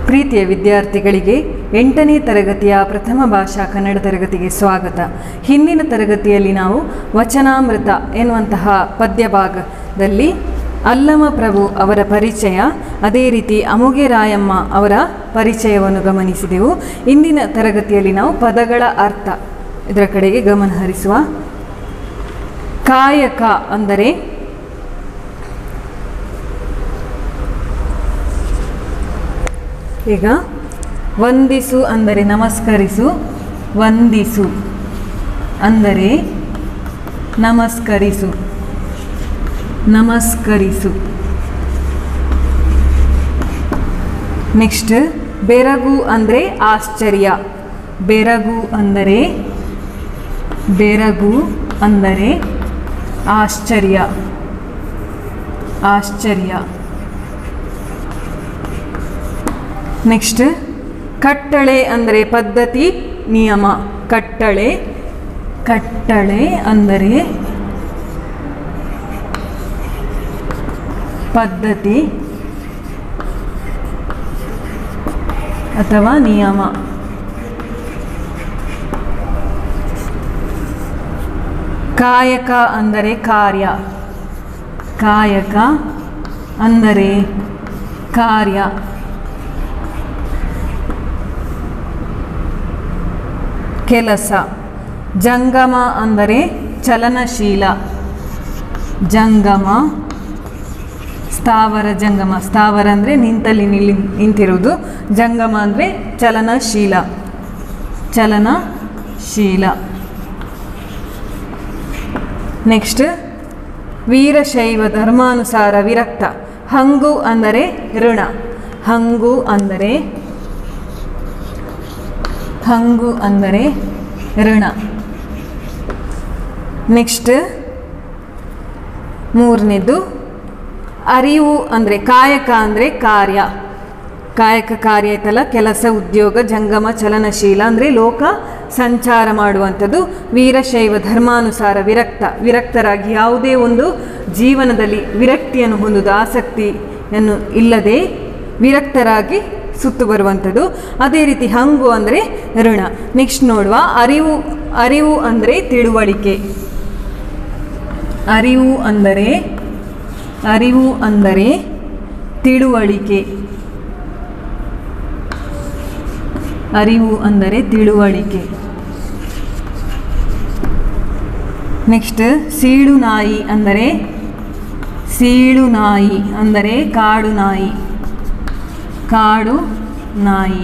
ಪ್ರೀತಿಯ ವಿದ್ಯಾರ್ಥಿಗಳಿಗೆ ಎಂಟನೇ ತರಗತಿಯ ಪ್ರಥಮ ಭಾಷಾ ಕನ್ನಡ ತರಗತಿಗೆ ಸ್ವಾಗತ ಹಿಂದಿನ ತರಗತಿಯಲ್ಲಿ ನಾವು ವಚನಾಮೃತ ಎನ್ನುವಂತಹ ಪದ್ಯ ಭಾಗದಲ್ಲಿ ಅಲ್ಲಮ ಪ್ರಭು ಅವರ ಪರಿಚಯ ಅದೇ ರೀತಿ ಅಮುಗೆ ರಾಯಮ್ಮ ಅವರ ಪರಿಚಯವನ್ನು ಗಮನಿಸಿದೆವು ಇಂದಿನ ತರಗತಿಯಲ್ಲಿ ನಾವು ಪದಗಳ ಅರ್ಥ ಇದರ ಕಡೆಗೆ ಗಮನ ಹರಿಸುವ ಕಾಯಕ ಅಂದರೆ ಈಗ ವಂದಿಸು ಅಂದರೆ ನಮಸ್ಕರಿಸು ವಂದಿಸು ಅಂದರೆ ನಮಸ್ಕರಿಸು ನಮಸ್ಕರಿಸು ನೆಕ್ಸ್ಟ್ ಬೆರಗು ಅಂದರೆ ಆಶ್ಚರ್ಯ ಬೆರಗು ಅಂದರೆ ಬೆರಗು ಅಂದರೆ ಆಶ್ಚರ್ಯ ಆಶ್ಚರ್ಯ ನೆಕ್ಸ್ಟ್ ಕಟ್ಟಳೆ ಅಂದರೆ ಪದ್ಧತಿ ನಿಯಮ ಕಟ್ಟಳೆ ಕಟ್ಟಳೆ ಅಂದರೆ ಪದ್ಧತಿ ಅಥವಾ ನಿಯಮ ಕಾಯಕ ಅಂದರೆ ಕಾರ್ಯ ಕಾಯಕ ಅಂದರೆ ಕಾರ್ಯ ಕೆಲಸ ಜಂಗಮ ಅಂದರೆ ಚಲನಶೀಲ ಜಂಗಮ ಸ್ಥಾವರ ಜಂಗಮ ಸ್ಥಾವರ ಅಂದರೆ ನಿಂತಲ್ಲಿ ನಿಲ್ಲಿ ನಿಂತಿರುವುದು ಜಂಗಮ ಅಂದರೆ ಚಲನಶೀಲ ಚಲನಶೀಲ ನೆಕ್ಸ್ಟ್ ವೀರಶೈವ ಧರ್ಮಾನುಸಾರ ವಿರಕ್ತ ಹಂಗು ಅಂದರೆ ಋಣ ಹಂಗು ಅಂದರೆ ಹಂಗು ಅಂದರೆ ಋಣ ನೆಕ್ಸ್ಟ್ ಮೂರನೇದು ಅರಿವು ಅಂದರೆ ಕಾಯಕ ಅಂದರೆ ಕಾರ್ಯ ಕಾಯಕ ಕಾರ್ಯ ಐತಲ್ಲ ಕೆಲಸ ಉದ್ಯೋಗ ಜಂಗಮ ಚಲನಶೀಲ ಅಂದರೆ ಲೋಕ ಸಂಚಾರ ಮಾಡುವಂಥದ್ದು ವೀರಶೈವ ಧರ್ಮಾನುಸಾರ ವಿರಕ್ತ ವಿರಕ್ತರಾಗಿ ಯಾವುದೇ ಒಂದು ಜೀವನದಲ್ಲಿ ವಿರಕ್ತಿಯನ್ನು ಹೊಂದುವುದು ಆಸಕ್ತಿಯನ್ನು ಇಲ್ಲದೆ ವಿರಕ್ತರಾಗಿ ಸುತ್ತು ಬರುವಂಥದ್ದು ಅದೇ ರೀತಿ ಹಂಗು ಅಂದರೆ ಋಣ ನೆಕ್ಸ್ಟ್ ನೋಡುವ ಅರಿವು ಅರಿವು ಅಂದರೆ ತಿಳುವಳಿಕೆ ಅರಿವು ಅಂದರೆ ಅರಿವು ಅಂದರೆ ತಿಳುವಳಿಕೆ ಅರಿವು ಅಂದರೆ ತಿಳುವಳಿಕೆ ನೆಕ್ಸ್ಟ್ ಸೀಳು ನಾಯಿ ಅಂದರೆ ಸೀಳು ನಾಯಿ ಅಂದರೆ ಕಾಡು ನಾಯಿ ಕಾಡು ನಾಯಿ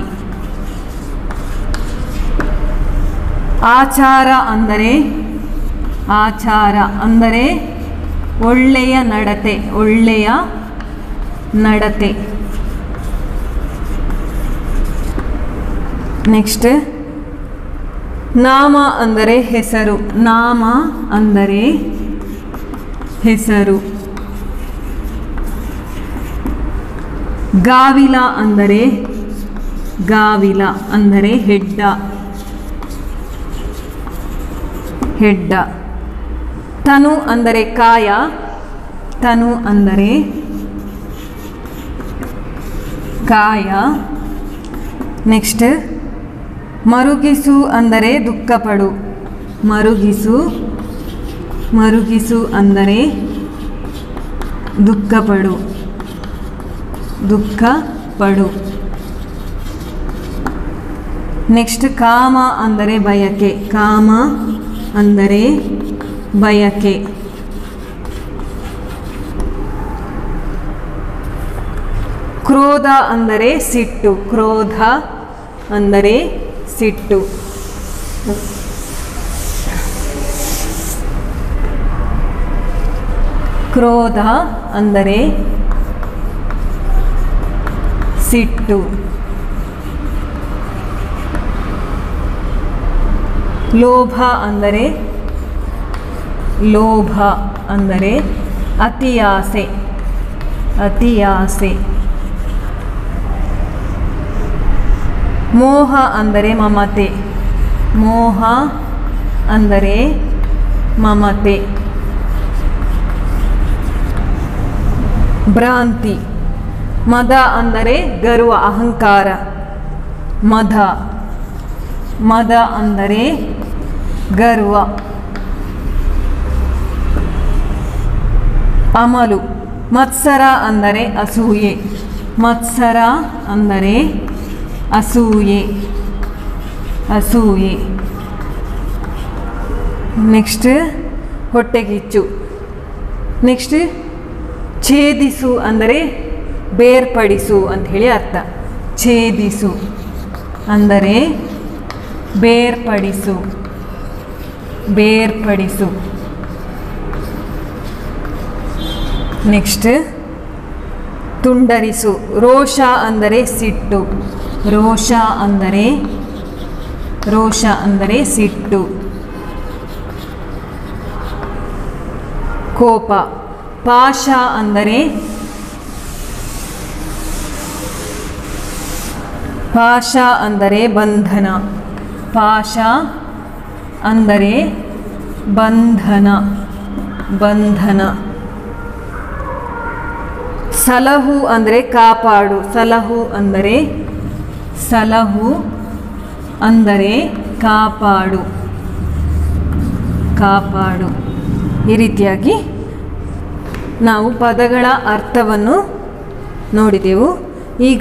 ಆಚಾರ ಅಂದರೆ ಆಚಾರ ಅಂದರೆ ಒಳ್ಳೆಯ ನಡತೆ ಒಳ್ಳೆಯ ನಡತೆ ನೆಕ್ಸ್ಟ್ ನಾಮ ಅಂದರೆ ಹೆಸರು ನಾಮ ಅಂದರೆ ಹೆಸರು ಗಾವಿಲ ಅಂದರೆ ಗಾವಿಲ ಅಂದರೆ ಹೆಡ್ಡ ಹೆಡ್ಡ ತನು ಅಂದರೆ ಕಾಯ ತನು ಅಂದರೆ ಕಾಯ ನೆಕ್ಸ್ಟ್ ಮರುಗಿಸು ಅಂದರೆ ದುಃಖಪಡು ಮರುಗಿಸು ಮರುಗಿಸು ಅಂದರೆ ದುಃಖಪಡು ದುಃಖ ಪಡು ನೆಕ್ಸ್ಟ್ ಕಾಮ ಅಂದರೆ ಬಯಕೆ ಕಾಮ ಅಂದರೆ ಬಯಕೆ ಕ್ರೋಧ ಅಂದರೆ ಸಿಟ್ಟು ಕ್ರೋಧ ಅಂದರೆ ಸಿಟ್ಟು ಕ್ರೋಧ ಅಂದರೆ ಸಿಟ್ಟು ಲೋಭ ಅಂದರೆ ಲೋಭ ಅಂದರೆ ಅತಿಯಾಸೆ ಅತಿಯಾಸೆ ಮೋಹ ಅಂದರೆ ಮಮತೆ ಮೋಹ ಅಂದರೆ ಮಮತೆ ಭ್ರಾಂತಿ ಮದ ಅಂದರೆ ಗರ್ವ ಅಹಂಕಾರ ಮದ ಮದ ಅಂದರೆ ಗರ್ವ ಅಮಲು ಮತ್ಸರ ಅಂದರೆ ಅಸೂಯೆ ಮತ್ಸರ ಅಂದರೆ ಅಸೂಯೆ ಅಸೂಯೆ ನೆಕ್ಸ್ಟ್ ಹೊಟ್ಟೆಗಿಚ್ಚು ನೆಕ್ಸ್ಟ್ ಛೇದಿಸು ಅಂದರೆ ಬೇರ್ಪಡಿಸು ಅಂತ ಹೇಳಿ ಅರ್ಥ ಛೇದಿಸು ಅಂದರೆ ಬೇರ್ಪಡಿಸು ಬೇರ್ಪಡಿಸು ನೆಕ್ಸ್ಟ್ ತುಂಡರಿಸು ರೋಷ ಅಂದರೆ ಸಿಟ್ಟು ರೋಷ ಅಂದರೆ ರೋಷ ಅಂದರೆ ಸಿಟ್ಟು ಕೋಪ ಪಾಶ ಅಂದರೆ ಪಾಶ ಅಂದರೆ ಬಂಧನ ಪಾಶ ಅಂದರೆ ಬಂಧನ ಬಂಧನ ಸಲಹು ಅಂದರೆ ಕಾಪಾಡು ಸಲಹು ಅಂದರೆ ಸಲಹು ಅಂದರೆ ಕಾಪಾಡು ಕಾಪಾಡು ಈ ರೀತಿಯಾಗಿ ನಾವು ಪದಗಳ ಅರ್ಥವನ್ನು ನೋಡಿದೆವು ಈಗ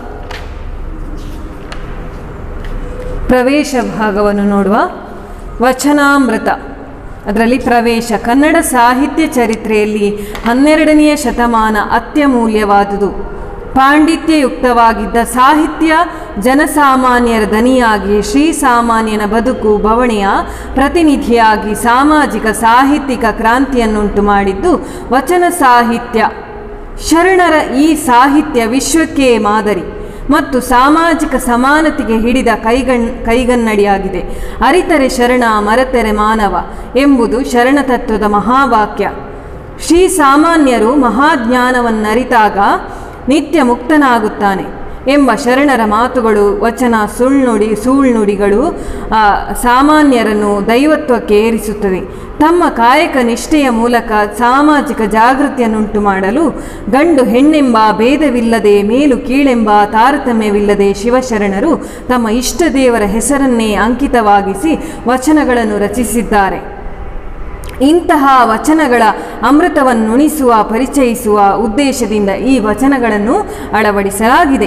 ಪ್ರವೇಶ ಭಾಗವನ್ನು ನೋಡುವ ವಚನಾಮೃತ ಅದರಲ್ಲಿ ಪ್ರವೇಶ ಕನ್ನಡ ಸಾಹಿತ್ಯ ಚರಿತ್ರೆಯಲ್ಲಿ ಹನ್ನೆರಡನೆಯ ಶತಮಾನ ಅತ್ಯಮೂಲ್ಯವಾದುದು ಪಾಂಡಿತ್ಯಯುಕ್ತವಾಗಿದ್ದ ಸಾಹಿತ್ಯ ಜನಸಾಮಾನ್ಯರ ದನಿಯಾಗಿ ಶ್ರೀಸಾಮಾನ್ಯನ ಬದುಕು ಬವಣೆಯ ಪ್ರತಿನಿಧಿಯಾಗಿ ಸಾಮಾಜಿಕ ಸಾಹಿತ್ಯಿಕ ಕ್ರಾಂತಿಯನ್ನುಂಟು ಮಾಡಿದ್ದು ವಚನ ಸಾಹಿತ್ಯ ಶರಣರ ಈ ಸಾಹಿತ್ಯ ವಿಶ್ವಕ್ಕೆ ಮಾದರಿ ಮತ್ತು ಸಾಮಾಜಿಕ ಸಮಾನತೆಗೆ ಹಿಡಿದ ಕೈಗಣ್ ಕೈಗನ್ನಡಿಯಾಗಿದೆ ಅರಿತರೆ ಶರಣ ಮರೆತರೆ ಮಾನವ ಎಂಬುದು ಶರಣ ತತ್ವದ ಮಹಾವಾಕ್ಯ ಶ್ರೀ ಸಾಮಾನ್ಯರು ಮಹಾಜ್ಞಾನವನ್ನರಿತಾಗ ನಿತ್ಯ ಮುಕ್ತನಾಗುತ್ತಾನೆ ಎಂಬ ಶರಣರ ಮಾತುಗಳು ವಚನ ಸುಳ್ನುಡಿ ಸುಳ್ನುಡಿಗಳು ಆ, ಸಾಮಾನ್ಯರನ್ನು ದೈವತ್ವಕ್ಕೆ ಏರಿಸುತ್ತದೆ ತಮ್ಮ ಕಾಯಕ ನಿಷ್ಠೆಯ ಮೂಲಕ ಸಾಮಾಜಿಕ ಜಾಗೃತಿಯನ್ನುಂಟು ಮಾಡಲು ಗಂಡು ಹೆಣ್ಣೆಂಬ ಭೇದವಿಲ್ಲದೆ ಮೇಲು ಕೀಳೆಂಬ ತಾರತಮ್ಯವಿಲ್ಲದೆ ಶಿವಶರಣರು ತಮ್ಮ ಇಷ್ಟ ದೇವರ ಹೆಸರನ್ನೇ ಅಂಕಿತವಾಗಿಸಿ ವಚನಗಳನ್ನು ರಚಿಸಿದ್ದಾರೆ ಇಂತಹ ವಚನಗಳ ಅಮೃತವನ್ನುಣಿಸುವ ಪರಿಚಯಿಸುವ ಉದ್ದೇಶದಿಂದ ಈ ವಚನಗಳನ್ನು ಅಳವಡಿಸಲಾಗಿದೆ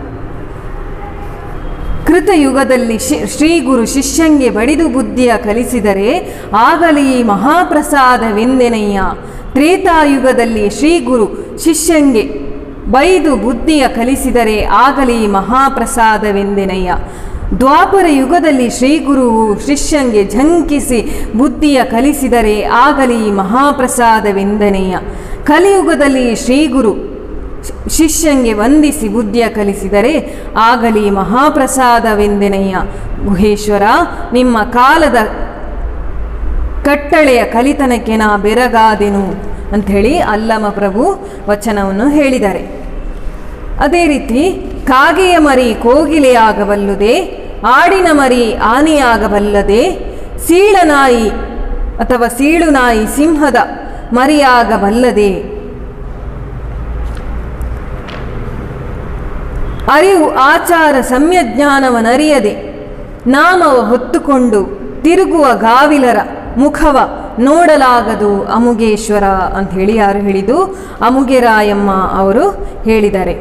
ಕೃತಯುಗದಲ್ಲಿ ಶಿ ಶ್ರೀ ಗುರು ಶಿಷ್ಯಂಗೆ ಬಡಿದು ಬುದ್ಧಿಯ ಕಲಿಸಿದರೆ ಆಗಲಿ ಮಹಾಪ್ರಸಾದವೆಂದೆನಯ್ಯ ತ್ರೇತಾಯುಗದಲ್ಲಿ ಶ್ರೀ ಗುರು ಶಿಷ್ಯಂಗೆ ಬೈದು ಬುದ್ಧಿಯ ಕಲಿಸಿದರೆ ಆಗಲಿ ಮಹಾಪ್ರಸಾದವೆಂದೆನಯ್ಯ ದ್ವಾಪರ ಯುಗದಲ್ಲಿ ಶ್ರೀ ಗುರುವು ಶಿಷ್ಯಂಗೆ ಝಂಕಿಸಿ ಬುದ್ಧಿಯ ಕಲಿಸಿದರೆ ಆಗಲಿ ಮಹಾಪ್ರಸಾದವೆಂದನೆಯ ಕಲಿಯುಗದಲ್ಲಿ ಶ್ರೀ ಗುರು ಶಿಷ್ಯಂಗೆ ವಂದಿಸಿ ಬುದ್ಧಿಯ ಕಲಿಸಿದರೆ ಆಗಲಿ ಮಹಾಪ್ರಸಾದವೆಂದೆನಯ್ಯ ಗುಹೇಶ್ವರ ನಿಮ್ಮ ಕಾಲದ ಕಟ್ಟಳೆಯ ಕಲಿತನಕ್ಕೆ ನಾ ಬೆರಗಾದೆನು ಅಂಥೇಳಿ ಅಲ್ಲಮ ಪ್ರಭು ವಚನವನ್ನು ಹೇಳಿದ್ದಾರೆ ಅದೇ ರೀತಿ ಕಾಗೆಯ ಮರಿ ಕೋಗಿಲೆಯಾಗಬಲ್ಲುದೆ ಆಡಿನ ಮರಿ ಆನೆಯಾಗಬಲ್ಲದೆ ಸೀಳನಾಯಿ ಅಥವಾ ಸೀಳುನಾಯಿ ಸಿಂಹದ ಮರಿಯಾಗಬಲ್ಲದೆ ಅರಿವು ಆಚಾರ ಸಮ್ಯಜ್ಞಾನವನರಿಯದೆ ನಾಮವ ಹೊತ್ತುಕೊಂಡು ತಿರುಗುವ ಗಾವಿಲರ ಮುಖವ ನೋಡಲಾಗದು ಅಮುಗೇಶ್ವರ ಅಂತ ಹೇಳಿ ಯಾರು ಹೇಳಿದ್ದು ಅಮುಗೆರಾಯಮ್ಮ ಅವರು ಹೇಳಿದ್ದಾರೆ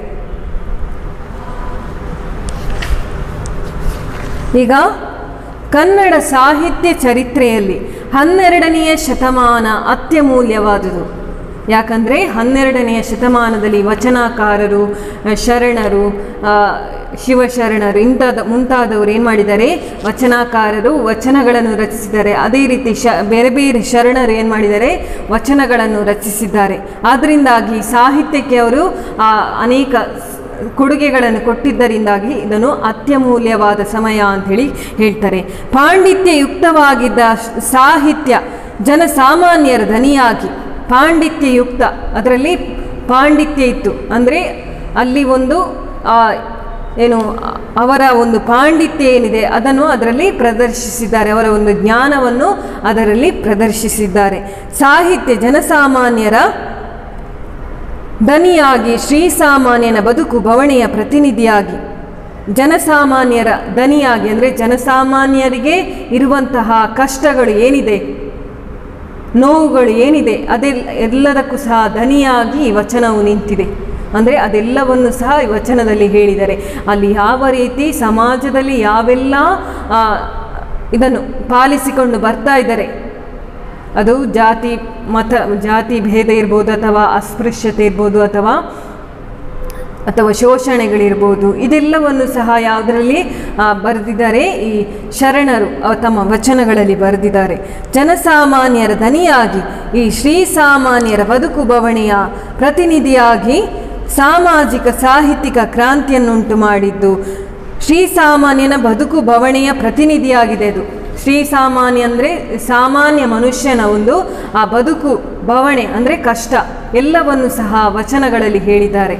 ಈಗ ಕನ್ನಡ ಸಾಹಿತ್ಯ ಚರಿತ್ರೆಯಲ್ಲಿ ಹನ್ನೆರಡನೆಯ ಶತಮಾನ ಅತ್ಯಮೂಲ್ಯವಾದುದು ಯಾಕಂದರೆ ಹನ್ನೆರಡನೆಯ ಶತಮಾನದಲ್ಲಿ ವಚನಕಾರರು ಆ, ಶರಣರು ಆ, ಶಿವಶರಣರು ಇಂಥದ ಮುಂತಾದವರು ಏನು ಮಾಡಿದ್ದಾರೆ ವಚನಕಾರರು ವಚನಗಳನ್ನು ರಚಿಸಿದ್ದಾರೆ ಅದೇ ರೀತಿ ಶ ಬೇರೆ ಬೇರೆ ಶರಣರು ಏನು ಮಾಡಿದ್ದಾರೆ ವಚನಗಳನ್ನು ರಚಿಸಿದ್ದಾರೆ ಆದ್ದರಿಂದಾಗಿ ಸಾಹಿತ್ಯಕ್ಕೆ ಅವರು ಆ, ಅನೇಕ ಕೊಡುಗೆಗಳನ್ನು ಕೊಟ್ಟಿದ್ದರಿಂದಾಗಿ ಇದನ್ನು ಅತ್ಯಮೂಲ್ಯವಾದ ಸಮಯ ಅಂಥೇಳಿ ಹೇಳ್ತಾರೆ ಪಾಂಡಿತ್ಯಯುಕ್ತವಾಗಿದ್ದ ಸ್- ಸಾಹಿತ್ಯ ಜನಸಾಮಾನ್ಯರ ಧನಿಯಾಗಿ ಪಾಂಡಿತ್ಯಯುಕ್ತ ಅದರಲ್ಲಿ ಪಾಂಡಿತ್ಯ ಇತ್ತು ಅಂದರೆ ಅಲ್ಲಿ ಒಂದು ಆ, ಏನು ಅ- ಅವರ ಒಂದು ಪಾಂಡಿತ್ಯ ಏನಿದೆ ಅದನ್ನು ಅದರಲ್ಲಿ ಪ್ರದರ್ಶಿಸಿದ್ದಾರೆ ಅವರ ಒಂದು ಜ್ಞಾನವನ್ನು ಅದರಲ್ಲಿ ಪ್ರದರ್ಶಿಸಿದ್ದಾರೆ ಸಾಹಿತ್ಯ ಜನಸಾಮಾನ್ಯರ ದನಿಯಾಗಿ ಶ್ರೀಸಾಮಾನ್ಯನ ಬದುಕು ಬವಣೆಯ ಪ್ರತಿನಿಧಿಯಾಗಿ ಜನಸಾಮಾನ್ಯರ ದನಿಯಾಗಿ ಅಂದರೆ ಜನಸಾಮಾನ್ಯರಿಗೆ ಇರುವಂತಹ ಕಷ್ಟಗಳು ಏನಿದೆ ನೋವುಗಳು ಏನಿದೆ ಅದೆಲ್ಲ ಎಲ್ಲದಕ್ಕೂ ಸಹ ದನಿಯಾಗಿ ಈ ವಚನವು ನಿಂತಿದೆ ಅಂದರೆ ಅದೆಲ್ಲವನ್ನು ಸಹ ಈ ವಚನದಲ್ಲಿ ಹೇಳಿದ್ದಾರೆ ಅಲ್ಲಿ ಯಾವ ರೀತಿ ಸಮಾಜದಲ್ಲಿ ಯಾವೆಲ್ಲ ಆ, ಇದನ್ನು ಪಾಲಿಸಿಕೊಂಡು ಬರ್ತಾ ಇದ್ದಾರೆ ಅದು ಜಾತಿ ಮತ ಜಾತಿ ಭೇದ ಇರ್ಬೋದು ಅಥವಾ ಅಸ್ಪೃಶ್ಯತೆ ಇರ್ಬೋದು ಅಥವಾ ಅಥವಾ ಶೋಷಣೆಗಳಿರ್ಬೋದು ಇದೆಲ್ಲವನ್ನು ಸಹ ಯಾವುದರಲ್ಲಿ ಆ, ಬರೆದಿದ್ದಾರೆ ಈ ಶರಣರು ಅವ ತಮ್ಮ ವಚನಗಳಲ್ಲಿ ಬರೆದಿದ್ದಾರೆ ಜನಸಾಮಾನ್ಯರ ದನಿಯಾಗಿ ಈ ಶ್ರೀಸಾಮಾನ್ಯರ ಬದುಕು ಬವಣೆಯ ಪ್ರತಿನಿಧಿಯಾಗಿ ಸಾಮಾಜಿಕ ಸಾಹಿತ್ಯಿಕ ಕ್ರಾಂತಿಯನ್ನುಂಟು ಮಾಡಿದ್ದು ಶ್ರೀಸಾಮಾನ್ಯನ ಬದುಕು ಬವಣೆಯ ಪ್ರತಿನಿಧಿಯಾಗಿದೆ ಅದು ಶ್ರೀಸಾಮಾನ್ಯ ಅಂದರೆ ಸಾಮಾನ್ಯ ಮನುಷ್ಯನ ಒಂದು ಆ ಬದುಕು ಬವಣೆ ಅಂದರೆ ಕಷ್ಟ ಎಲ್ಲವನ್ನು ಸಹ ವಚನಗಳಲ್ಲಿ ಹೇಳಿದ್ದಾರೆ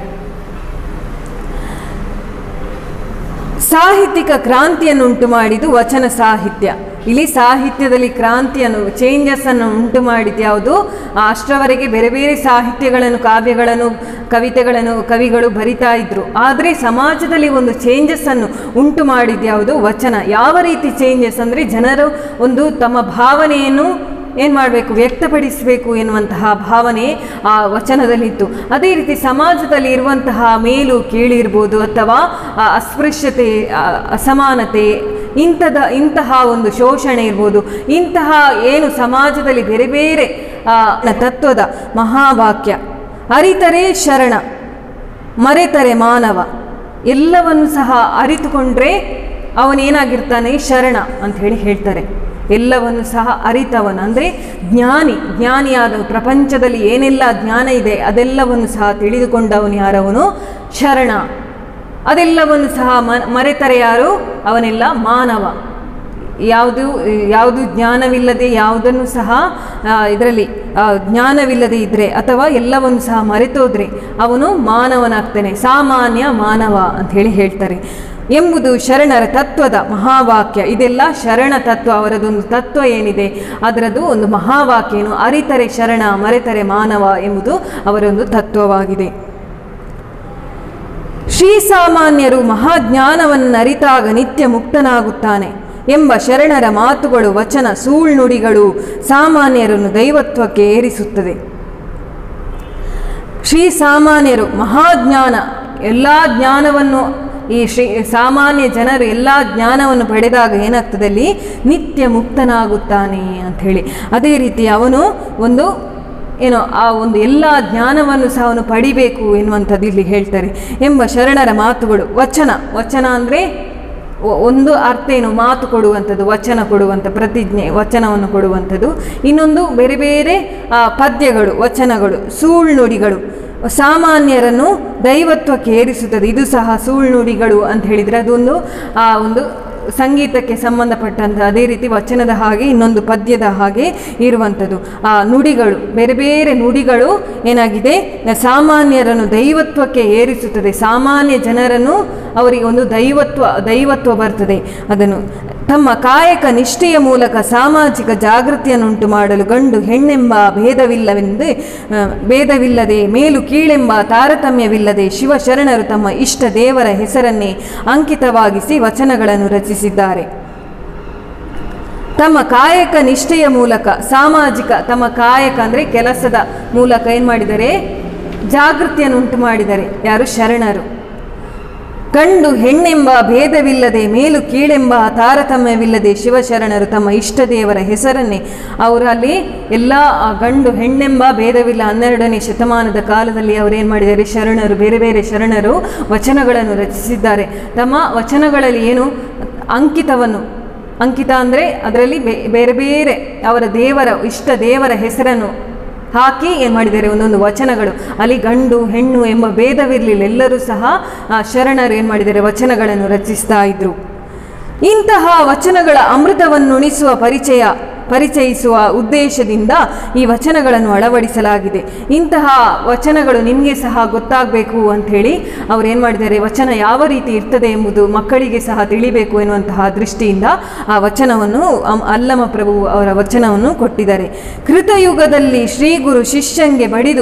ಸಾಹಿತ್ಯಿಕ ಕ್ರಾಂತಿಯನ್ನು ಉಂಟು ಮಾಡಿದ್ದು ವಚನ ಸಾಹಿತ್ಯ ಇಲ್ಲಿ ಸಾಹಿತ್ಯದಲ್ಲಿ ಕ್ರಾಂತಿಯನ್ನು ಚೇಂಜಸ್ ಅನ್ನು ಉಂಟು ಮಾಡಿದ್ದು ಯಾವುದು ಅಷ್ಟರವರೆಗೆ ಬೇರೆ ಬೇರೆ ಸಾಹಿತ್ಯಗಳನ್ನು ಕಾವ್ಯಗಳನ್ನು ಕವಿತೆಗಳನ್ನು ಕವಿಗಳು ಬರಿತಾ ಇದ್ರು ಆದರೆ ಸಮಾಜದಲ್ಲಿ ಒಂದು ಚೇಂಜಸ್ ಅನ್ನು ಉಂಟು ಮಾಡಿದ್ದು ಯಾವುದು ವಚನ ಯಾವ ರೀತಿ ಚೇಂಜಸ್ ಅಂದರೆ ಜನರು ಒಂದು ತಮ್ಮ ಭಾವನೆಯನ್ನು ಏನು ಮಾಡಬೇಕು ವ್ಯಕ್ತಪಡಿಸಬೇಕು ಎನ್ನುವಂತಹ ಭಾವನೆ ಆ ವಚನದಲ್ಲಿತ್ತು ಅದೇ ರೀತಿ ಸಮಾಜದಲ್ಲಿ ಇರುವಂತಹ ಮೇಲು ಕೀಳು ಇರ್ಬೋದು ಅಥವಾ ಆ ಅಸ್ಪೃಶ್ಯತೆ ಆ ಅಸಮಾನತೆ ಇಂಥದ ಇಂತಹ ಒಂದು ಶೋಷಣೆ ಇರ್ಬೋದು ಇಂತಹ ಏನು ಸಮಾಜದಲ್ಲಿ ಬೇರೆ ಬೇರೆ ಆ, ತತ್ವದ ಮಹಾವಾಕ್ಯ ಅರಿತರೆ ಶರಣ ಮರೆತರೆ ಮಾನವ ಎಲ್ಲವನ್ನು ಸಹ ಅರಿತುಕೊಂಡ್ರೆ ಅವನೇನಾಗಿರ್ತಾನೆ ಶರಣ ಅಂತ ಹೇಳಿ ಹೇಳ್ತಾರೆ ಎಲ್ಲವನ್ನು ಸಹ ಅರಿತವನು ಅಂದರೆ ಜ್ಞಾನಿ ಜ್ಞಾನಿಯಾದ ಪ್ರಪಂಚದಲ್ಲಿ ಏನೆಲ್ಲ ಜ್ಞಾನ ಇದೆ ಅದೆಲ್ಲವನ್ನು ಸಹ ತಿಳಿದುಕೊಂಡವನು ಯಾರವನು ಶರಣ ಅದೆಲ್ಲವನ್ನು ಸಹ ಮ ಮರೆತರೆ ಯಾರು ಅವನೆಲ್ಲ ಮಾನವ ಯಾವುದು ಯಾವುದು ಜ್ಞಾನವಿಲ್ಲದೆ ಯಾವುದನ್ನು ಸಹ ಇದರಲ್ಲಿ ಜ್ಞಾನವಿಲ್ಲದೆ ಇದ್ದರೆ ಅಥವಾ ಎಲ್ಲವನ್ನು ಸಹ ಮರೆತೋದ್ರೆ ಅವನು ಮಾನವನಾಗ್ತಾನೆ ಸಾಮಾನ್ಯ ಮಾನವ ಅಂತ ಹೇಳಿ ಹೇಳ್ತಾರೆ ಎಂಬುದು ಶರಣರ ತತ್ವದ ಮಹಾವಾಕ್ಯ ಇದೆಲ್ಲ ಶರಣ ತತ್ವ ಅವರದೊಂದು ತತ್ವ ಏನಿದೆ ಅದರದ್ದು ಒಂದು ಮಹಾವಾಕ್ಯ ಏನು ಅರಿತರೆ ಶರಣ ಮರೆತರೆ ಮಾನವ ಎಂಬುದು ಅವರೊಂದು ತತ್ವವಾಗಿದೆ ಶ್ರೀಸಾಮಾನ್ಯರು ಮಹಾಜ್ಞಾನವನ್ನರಿತಾಗ ನಿತ್ಯ ಮುಕ್ತನಾಗುತ್ತಾನೆ ಎಂಬ ಶರಣರ ಮಾತುಗಳು ವಚನ ಸೂಳ್ನುಡಿಗಳು ಸಾಮಾನ್ಯರನ್ನು ದೈವತ್ವಕ್ಕೆ ಏರಿಸುತ್ತದೆ ಶ್ರೀಸಾಮಾನ್ಯರು ಮಹಾಜ್ಞಾನ ಎಲ್ಲ ಜ್ಞಾನವನ್ನು ಈ ಶ್ರೀ ಸಾಮಾನ್ಯ ಜನರು ಎಲ್ಲ ಜ್ಞಾನವನ್ನು ಪಡೆದಾಗ ಏನಾಗ್ತದೆ ಅಲ್ಲಿ ನಿತ್ಯ ಮುಕ್ತನಾಗುತ್ತಾನೆ ಅಂಥೇಳಿ ಅದೇ ರೀತಿ ಅವನು ಒಂದು ಏನೋ ಆ ಒಂದು ಎಲ್ಲ ಜ್ಞಾನವನ್ನು ಸಹ ಅವನು ಪಡಿಬೇಕು ಎನ್ನುವಂಥದ್ದು ಇಲ್ಲಿ ಹೇಳ್ತಾರೆ ಎಂಬ ಶರಣರ ಮಾತುಗಳು ವಚನ ವಚನ ಅಂದರೆ ಒಂದು ಅರ್ಥ ಏನು ಮಾತು ಕೊಡುವಂಥದ್ದು ವಚನ ಕೊಡುವಂಥ ಪ್ರತಿಜ್ಞೆ ವಚನವನ್ನು ಕೊಡುವಂಥದ್ದು ಇನ್ನೊಂದು ಬೇರೆ ಬೇರೆ ಆ, ಪದ್ಯಗಳು ವಚನಗಳು ಸುಳ್ನುಡಿಗಳು ಸಾಮಾನ್ಯರನ್ನು ದೈವತ್ವಕ್ಕೆ ಏರಿಸುತ್ತದೆ ಇದು ಸಹ ಸುಳ್ನುಡಿಗಳು ಅಂತ ಹೇಳಿದರೆ ಅದೊಂದು ಆ ಒಂದು ಸಂಗೀತಕ್ಕೆ ಸಂಬಂಧಪಟ್ಟಂಥ ಅದೇ ರೀತಿ ವಚನದ ಹಾಗೆ ಇನ್ನೊಂದು ಪದ್ಯದ ಹಾಗೆ ಇರುವಂಥದ್ದು ಆ ನುಡಿಗಳು ಬೇರೆ ಬೇರೆ ನುಡಿಗಳು ಏನಾಗಿದೆ ಸಾಮಾನ್ಯರನ್ನು ದೈವತ್ವಕ್ಕೆ ಏರಿಸುತ್ತದೆ ಸಾಮಾನ್ಯ ಜನರನ್ನು ಅವರಿಗೆ ಒಂದು ದೈವತ್ವ ದೈವತ್ವ ಬರ್ತದೆ ಅದನ್ನು ತಮ್ಮ ಕಾಯಕ ನಿಷ್ಠೆಯ ಮೂಲಕ ಸಾಮಾಜಿಕ ಜಾಗೃತಿಯನ್ನುಂಟು ಮಾಡಲು ಗಂಡು ಹೆಣ್ಣೆಂಬ ಭೇದವಿಲ್ಲವೆಂದೇ ಆ, ಭೇದವಿಲ್ಲದೆ ಮೇಲು ಕೀಳೆಂಬ ತಾರತಮ್ಯವಿಲ್ಲದೆ ಶಿವಶರಣರು ತಮ್ಮ ಇಷ್ಟ ದೇವರ ಹೆಸರನ್ನೇ ಅಂಕಿತವಾಗಿಸಿ ವಚನಗಳನ್ನು ರಚಿಸಿದ್ದಾರೆ ತಮ್ಮ ಕಾಯಕ ನಿಷ್ಠೆಯ ಮೂಲಕ ಸಾಮಾಜಿಕ ತಮ್ಮ ಕಾಯಕ ಅಂದರೆ ಕೆಲಸದ ಮೂಲಕ ಏನು ಮಾಡಿದ್ದಾರೆ ಜಾಗೃತಿಯನ್ನು ಉಂಟು ಮಾಡಿದ್ದಾರೆ ಯಾರು ಶರಣರು ಗಂಡು ಹೆಣ್ಣೆಂಬ ಭೇದವಿಲ್ಲದೆ ಮೇಲು ಕೀಳೆಂಬ ತಾರತಮ್ಯವಿಲ್ಲದೆ ಶಿವಶರಣರು ತಮ್ಮ ಇಷ್ಟ ದೇವರ ಹೆಸರನ್ನೇ ಅವರು ಅಲ್ಲಿ ಎಲ್ಲ ಆ ಗಂಡು ಹೆಣ್ಣೆಂಬ ಭೇದವಿಲ್ಲ ಹನ್ನೆರಡನೇ ಶತಮಾನದ ಕಾಲದಲ್ಲಿ ಅವರೇನು ಮಾಡಿದ್ದಾರೆ ಶರಣರು ಬೇರೆ ಬೇರೆ ಶರಣರು ವಚನಗಳನ್ನು ರಚಿಸಿದ್ದಾರೆ ತಮ್ಮ ವಚನಗಳಲ್ಲಿ ಏನು ಅಂಕಿತವನ್ನು ಅಂಕಿತ ಅಂದರೆ ಅದರಲ್ಲಿ ಬೇ- ಬೇರೆ ಬೇರೆ ಅವರ ದೇವರ ಇಷ್ಟ ದೇವರ ಹೆಸರನ್ನು ಹಾಕಿ ಏನು ಮಾಡಿದ್ದಾರೆ ಒಂದೊಂದು ವಚನಗಳು ಅಲ್ಲಿ ಗಂಡು ಹೆಣ್ಣು ಎಂಬ ಭೇದವಿರಲಿಲ್ಲ ಎಲ್ಲರೂ ಸಹ ಆ, ಶರಣರು ಏನು ಮಾಡಿದ್ದಾರೆ ವಚನಗಳನ್ನು ರಚಿಸ್ತಾ ಇದ್ರು ಇಂತಹ ವಚನಗಳ ಅಮೃತವನ್ನುಣಿಸುವ ಪರಿಚಯ ಪರಿಚಯಿಸುವ ಉದ್ದೇಶದಿಂದ ಈ ವಚನಗಳನ್ನು ಅಳವಡಿಸಲಾಗಿದೆ ಇಂತಹ ವಚನಗಳು ನಿಮಗೆ ಸಹ ಗೊತ್ತಾಗಬೇಕು ಅಂಥೇಳಿ ಅವ್ರು ಏನು ಮಾಡಿದ್ದಾರೆ ವಚನ ಯಾವ ರೀತಿ ಇರ್ತದೆ ಎಂಬುದು ಮಕ್ಕಳಿಗೆ ಸಹ ತಿಳಿಬೇಕು ಎನ್ನುವಂತಹ ದೃಷ್ಟಿಯಿಂದ ಆ ವಚನವನ್ನು ಅಮ್- ಅಲ್ಲಮ ಪ್ರಭು ಅವರ ವಚನವನ್ನು ಕೊಟ್ಟಿದ್ದಾರೆ ಕೃತಯುಗದಲ್ಲಿ ಶ್ರೀ ಗುರು ಶಿಷ್ಯಂಗೆ ಬಡಿದು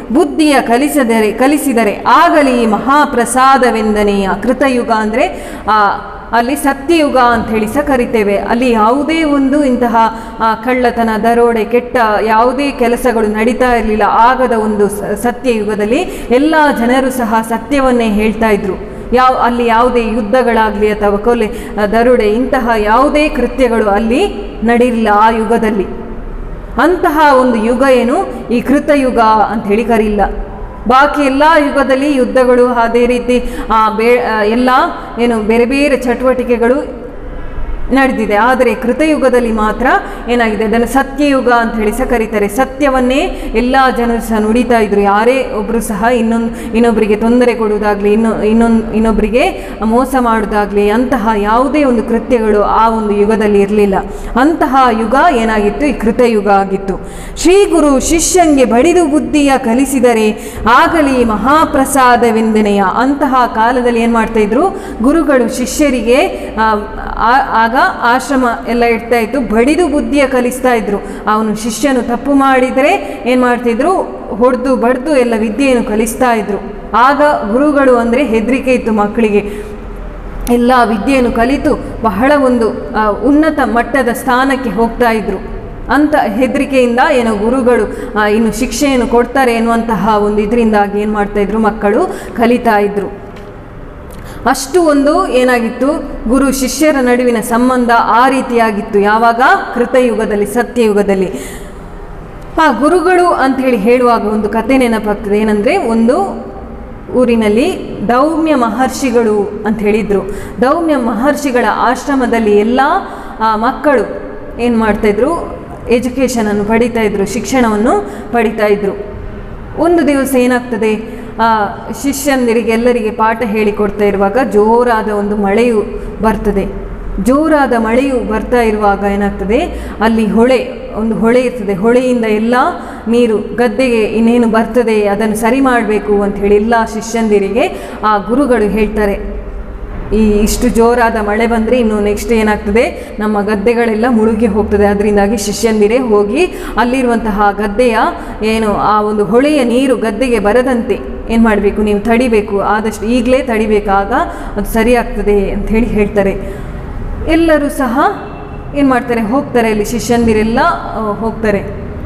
ಬುದ್ಧಿಯ ಕಲಿಸದರೆ ಕಲಿಸಿದರೆ ಆಗಲಿ ಮಹಾಪ್ರಸಾದವೆಂದನೆಯ ಕೃತಯುಗ ಅಂದರೆ ಅಲ್ಲಿ ಸತ್ಯಯುಗ ಅಂತ ಹೇಳಿ ಸಹ ಕರಿತೇವೆ ಅಲ್ಲಿ ಯಾವುದೇ ಒಂದು ಇಂತಹ ಆ, ಕಳ್ಳತನ ದರೋಡೆ ಕೆಟ್ಟ ಯಾವುದೇ ಕೆಲಸಗಳು ನಡೀತಾ ಇರಲಿಲ್ಲ ಆಗದ ಒಂದು ಸ- ಸತ್ಯಯುಗದಲ್ಲಿ ಎಲ್ಲ ಜನರು ಸಹ ಸತ್ಯವನ್ನೇ ಹೇಳ್ತಾ ಇದ್ರು ಯಾವ ಅಲ್ಲಿ ಯಾವುದೇ ಯುದ್ಧಗಳಾಗಲಿ ಅಥವಾ ಕೊಲೆ ಆ, ದರೋಡೆ ಇಂತಹ ಯಾವುದೇ ಕೃತ್ಯಗಳು ಅಲ್ಲಿ ನಡೀಲಿಲ್ಲ ಆ ಯುಗದಲ್ಲಿ ಅಂತಹ ಒಂದು ಯುಗ ಏನು ಈ ಕೃತಯುಗ ಅಂತ ಹೇಳಿ ಕರೀಲ್ಲ ಬಾಕಿ ಎಲ್ಲ ಯುಗದಲ್ಲಿ ಯುದ್ಧಗಳು ಅದೇ ರೀತಿ ಆ, ಬೇ ಆ, ಎಲ್ಲ ಏನು ಬೇರೆ ಬೇರೆ ಚಟುವಟಿಕೆಗಳು ನಡೆದಿದೆ ಆದರೆ ಕೃತಯುಗದಲ್ಲಿ ಮಾತ್ರ ಏನಾಗಿದೆ ಅದನ್ನು ಸತ್ಯಯುಗ ಅಂತ ಹೇಳಿ ಸಹ ಕರೀತಾರೆ ಸತ್ಯವನ್ನೇ ಎಲ್ಲ ಜನರು ಸಹ ನುಡಿತಾ ಇದ್ರು ಯಾರೇ ಒಬ್ಬರು ಸಹ ಇನ್ನೊಂದು ಇನ್ನೊಬ್ಬರಿಗೆ ತೊಂದರೆ ಕೊಡುವುದಾಗಲಿ ಇನ್ನೊ ಇನ್ನೊಂದು ಇನ್ನೊಬ್ಬರಿಗೆ ಮೋಸ ಮಾಡುವುದಾಗಲಿ ಅಂತಹ ಯಾವುದೇ ಒಂದು ಕೃತ್ಯಗಳು ಆ ಒಂದು ಯುಗದಲ್ಲಿ ಇರಲಿಲ್ಲ ಅಂತಹ ಯುಗ ಏನಾಗಿತ್ತು ಈ ಕೃತಯುಗ ಆಗಿತ್ತು ಶ್ರೀ ಗುರು ಶಿಷ್ಯಂಗೆ ಬಡಿದು ಬುದ್ಧಿಯ ಕಲಿಸಿದರೆ ಆಗಲಿ ಮಹಾಪ್ರಸಾದವೆಂದನೆಯ ಅಂತಹ ಕಾಲದಲ್ಲಿ ಏನು ಮಾಡ್ತಾ ಇದ್ರು ಗುರುಗಳು ಶಿಷ್ಯರಿಗೆ ಆ, ಆ- ಆಗ ಆಶ್ರಮ ಎಲ್ಲ ಇಡ್ತಾ ಇತ್ತು ಬಡಿದು ಬುದ್ಧಿಯ ಕಲಿಸ್ತಾ ಇದ್ರು ಅವನು ಶಿಷ್ಯನು ತಪ್ಪು ಮಾಡಿದರೆ ಏನು ಮಾಡ್ತಿದ್ರು ಹೊಡೆದು ಬಡ್ದು ಎಲ್ಲ ವಿದ್ಯೆಯನ್ನು ಕಲಿಸ್ತಾ ಇದ್ರು ಆಗ ಗುರುಗಳು ಅಂದರೆ ಹೆದರಿಕೆ ಇತ್ತು ಮಕ್ಕಳಿಗೆ ಎಲ್ಲ ವಿದ್ಯೆಯನ್ನು ಕಲಿತು ಬಹಳ ಒಂದು ಆ, ಉನ್ನತ ಮಟ್ಟದ ಸ್ಥಾನಕ್ಕೆ ಹೋಗ್ತಾ ಇದ್ರು ಅಂತ ಹೆದರಿಕೆಯಿಂದ ಏನೋ ಗುರುಗಳು ಆ, ಇನ್ನು ಶಿಕ್ಷೆಯನ್ನು ಕೊಡ್ತಾರೆ ಎನ್ನುವಂತಹ ಒಂದು ಇದರಿಂದಾಗಿ ಏನು ಮಾಡ್ತಾ ಇದ್ರು ಮಕ್ಕಳು ಕಲಿತಾ ಇದ್ರು ಅಷ್ಟು ಒಂದು ಏನಾಗಿತ್ತು ಗುರು ಶಿಷ್ಯರ ನಡುವಿನ ಸಂಬಂಧ ಆ ರೀತಿಯಾಗಿತ್ತು ಯಾವಾಗ ಕೃತಯುಗದಲ್ಲಿ ಸತ್ಯಯುಗದಲ್ಲಿ ಆ ಗುರುಗಳು ಅಂತ ಹೇಳಿ ಹೇಳುವಾಗ ಒಂದು ಕತೆ ನೆನಪಾಗ್ತದೆ ಏನಂದರೆ ಒಂದು ಊರಿನಲ್ಲಿ ದೌಮ್ಯ ಮಹರ್ಷಿಗಳು ಅಂತ ಹೇಳಿದರು ದೌಮ್ಯ ಮಹರ್ಷಿಗಳ ಆಶ್ರಮದಲ್ಲಿ ಎಲ್ಲ ಆ, ಮಕ್ಕಳು ಏನು ಮಾಡ್ತಾಯಿದ್ರು ಎಜುಕೇಷನನ್ನು ಪಡಿತಾ ಇದ್ರು ಶಿಕ್ಷಣವನ್ನು ಪಡಿತಾ ಇದ್ರು ಒಂದು ದಿವಸ ಏನಾಗ್ತದೆ ಆ ಶಿಷ್ಯಂದಿರಿಗೆ ಎಲ್ಲರಿಗೆ ಪಾಠ ಹೇಳಿಕೊಡ್ತಾ ಇರುವಾಗ ಜೋರಾದ ಒಂದು ಮಳೆಯು ಬರ್ತದೆ ಜೋರಾದ ಮಳೆಯು ಬರ್ತಾ ಇರುವಾಗ ಏನಾಗ್ತದೆ ಅಲ್ಲಿ ಹೊಳೆ ಒಂದು ಹೊಳೆ ಇರ್ತದೆ ಹೊಳೆಯಿಂದ ಎಲ್ಲ ನೀರು ಗದ್ದೆಗೆ ಇನ್ನೇನು ಬರ್ತದೆ ಅದನ್ನು ಸರಿ ಮಾಡಬೇಕು ಅಂತ ಹೇಳಿ ಎಲ್ಲ ಶಿಷ್ಯಂದಿರಿಗೆ ಆ ಗುರುಗಳು ಹೇಳ್ತಾರೆ ಈ ಇಷ್ಟು ಜೋರಾದ ಮಳೆ ಬಂದರೆ ಇನ್ನು ನೆಕ್ಸ್ಟ್ ಏನಾಗ್ತದೆ ನಮ್ಮ ಗದ್ದೆಗಳೆಲ್ಲ ಮುಳುಗಿ ಹೋಗ್ತದೆ ಅದರಿಂದಾಗಿ ಶಿಷ್ಯಂದಿರೇ ಹೋಗಿ ಅಲ್ಲಿರುವಂತಹ ಗದ್ದೆಯ ಏನು ಆ ಒಂದು ಹೊಳೆಯ ನೀರು ಗದ್ದೆಗೆ ಬರದಂತೆ ಏನು ಮಾಡಬೇಕು ನೀವು ತಡಿಬೇಕು ಆದಷ್ಟು ಈಗಲೇ ತಡಿಬೇಕಾಗ ಅದು ಸರಿಯಾಗ್ತದೆ ಅಂತ ಹೇಳಿ ಹೇಳ್ತಾರೆ ಎಲ್ಲರೂ ಸಹ ಏನು ಮಾಡ್ತಾರೆ ಹೋಗ್ತಾರೆ ಅಲ್ಲಿ ಶಿಷ್ಯಂದಿರೆಲ್ಲ ಆ, ಹೋಗ್ತಾರೆ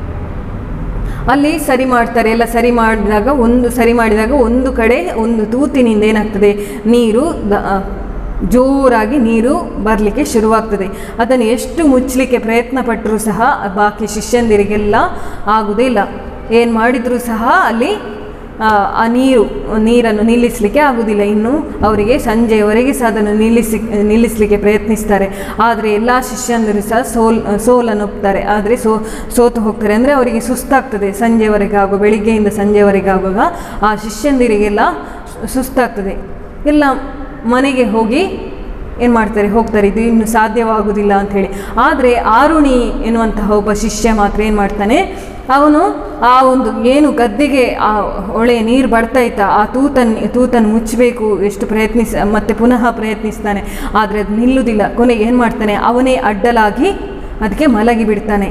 ಅಲ್ಲಿ ಸರಿ ಮಾಡ್ತಾರೆ ಎಲ್ಲ ಸರಿ ಮಾಡಿದಾಗ ಒಂದು ಸರಿ ಮಾಡಿದಾಗ ಒಂದು ಕಡೆ ಒಂದು ತೂತಿನಿಂದ ಏನಾಗ್ತದೆ ನೀರು ದ- ಆ, ಜೋರಾಗಿ ನೀರು ಬರಲಿಕ್ಕೆ ಶುರುವಾಗ್ತದೆ ಅದನ್ನು ಎಷ್ಟು ಮುಚ್ಚಲಿಕ್ಕೆ ಪ್ರಯತ್ನ ಪಟ್ಟರೂ ಸಹ ಬಾಕಿ ಶಿಷ್ಯಂದಿರಿಗೆಲ್ಲ ಆಗುವುದಿಲ್ಲ ಏನು ಮಾಡಿದರೂ ಸಹ ಅಲ್ಲಿ ಆ, ಆ ನೀರು ನೀರನ್ನು ನಿಲ್ಲಿಸಲಿಕ್ಕೆ ಆಗುವುದಿಲ್ಲ ಇನ್ನು ಅವರಿಗೆ ಸಂಜೆಯವರೆಗೆ ಸಹ ಅದನ್ನು ನಿಲ್ಲಿಸಿ ನಿಲ್ಲಿಸಲಿಕ್ಕೆ ಪ್ರಯತ್ನಿಸ್ತಾರೆ ಆದರೆ ಎಲ್ಲ ಶಿಷ್ಯಂದರು ಸಹ ಸೋಲ್ ಸೋಲನ್ನು ಒಪ್ತಾರೆ ಆದರೆ ಸೋ ಸೋತು ಹೋಗ್ತಾರೆ ಅಂದರೆ ಅವರಿಗೆ ಸುಸ್ತಾಗ್ತದೆ ಸಂಜೆವರೆಗೆ ಆಗುವ ಬೆಳಿಗ್ಗೆಯಿಂದ ಸಂಜೆವರೆಗೆ ಆಗುವಾಗ ಆ ಶಿಷ್ಯಂದಿರಿಗೆಲ್ಲ ಸುಸ್ತಾಗ್ತದೆ ಎಲ್ಲ ಮನೆಗೆ ಹೋಗಿ ಏನು ಮಾಡ್ತಾರೆ ಹೋಗ್ತಾರೆ ಇದು ಇನ್ನು ಸಾಧ್ಯವಾಗುವುದಿಲ್ಲ ಅಂಥೇಳಿ ಆದರೆ ಆರುಣಿ ಎನ್ನುವಂತಹ ಒಬ್ಬ ಶಿಷ್ಯ ಮಾತ್ರ ಏನು ಮಾಡ್ತಾನೆ ಅವನು ಆ ಒಂದು ಏನು ಗದ್ದೆಗೆ ಆ ಹೊಳೆಯ ನೀರು ಬರ್ತಾ ಇತ್ತ ಆ ತೂತನ್ನು ತೂತನ್ನು ಮುಚ್ಚಬೇಕು ಎಷ್ಟು ಪ್ರಯತ್ನಿಸ ಮತ್ತೆ ಪುನಃ ಪ್ರಯತ್ನಿಸ್ತಾನೆ ಆದರೆ ಅದು ನಿಲ್ಲುವುದಿಲ್ಲ ಕೊನೆಗೆ ಏನು ಮಾಡ್ತಾನೆ ಅವನೇ ಅಡ್ಡಲಾಗಿ ಅದಕ್ಕೆ ಮಲಗಿ ಬಿಡ್ತಾನೆ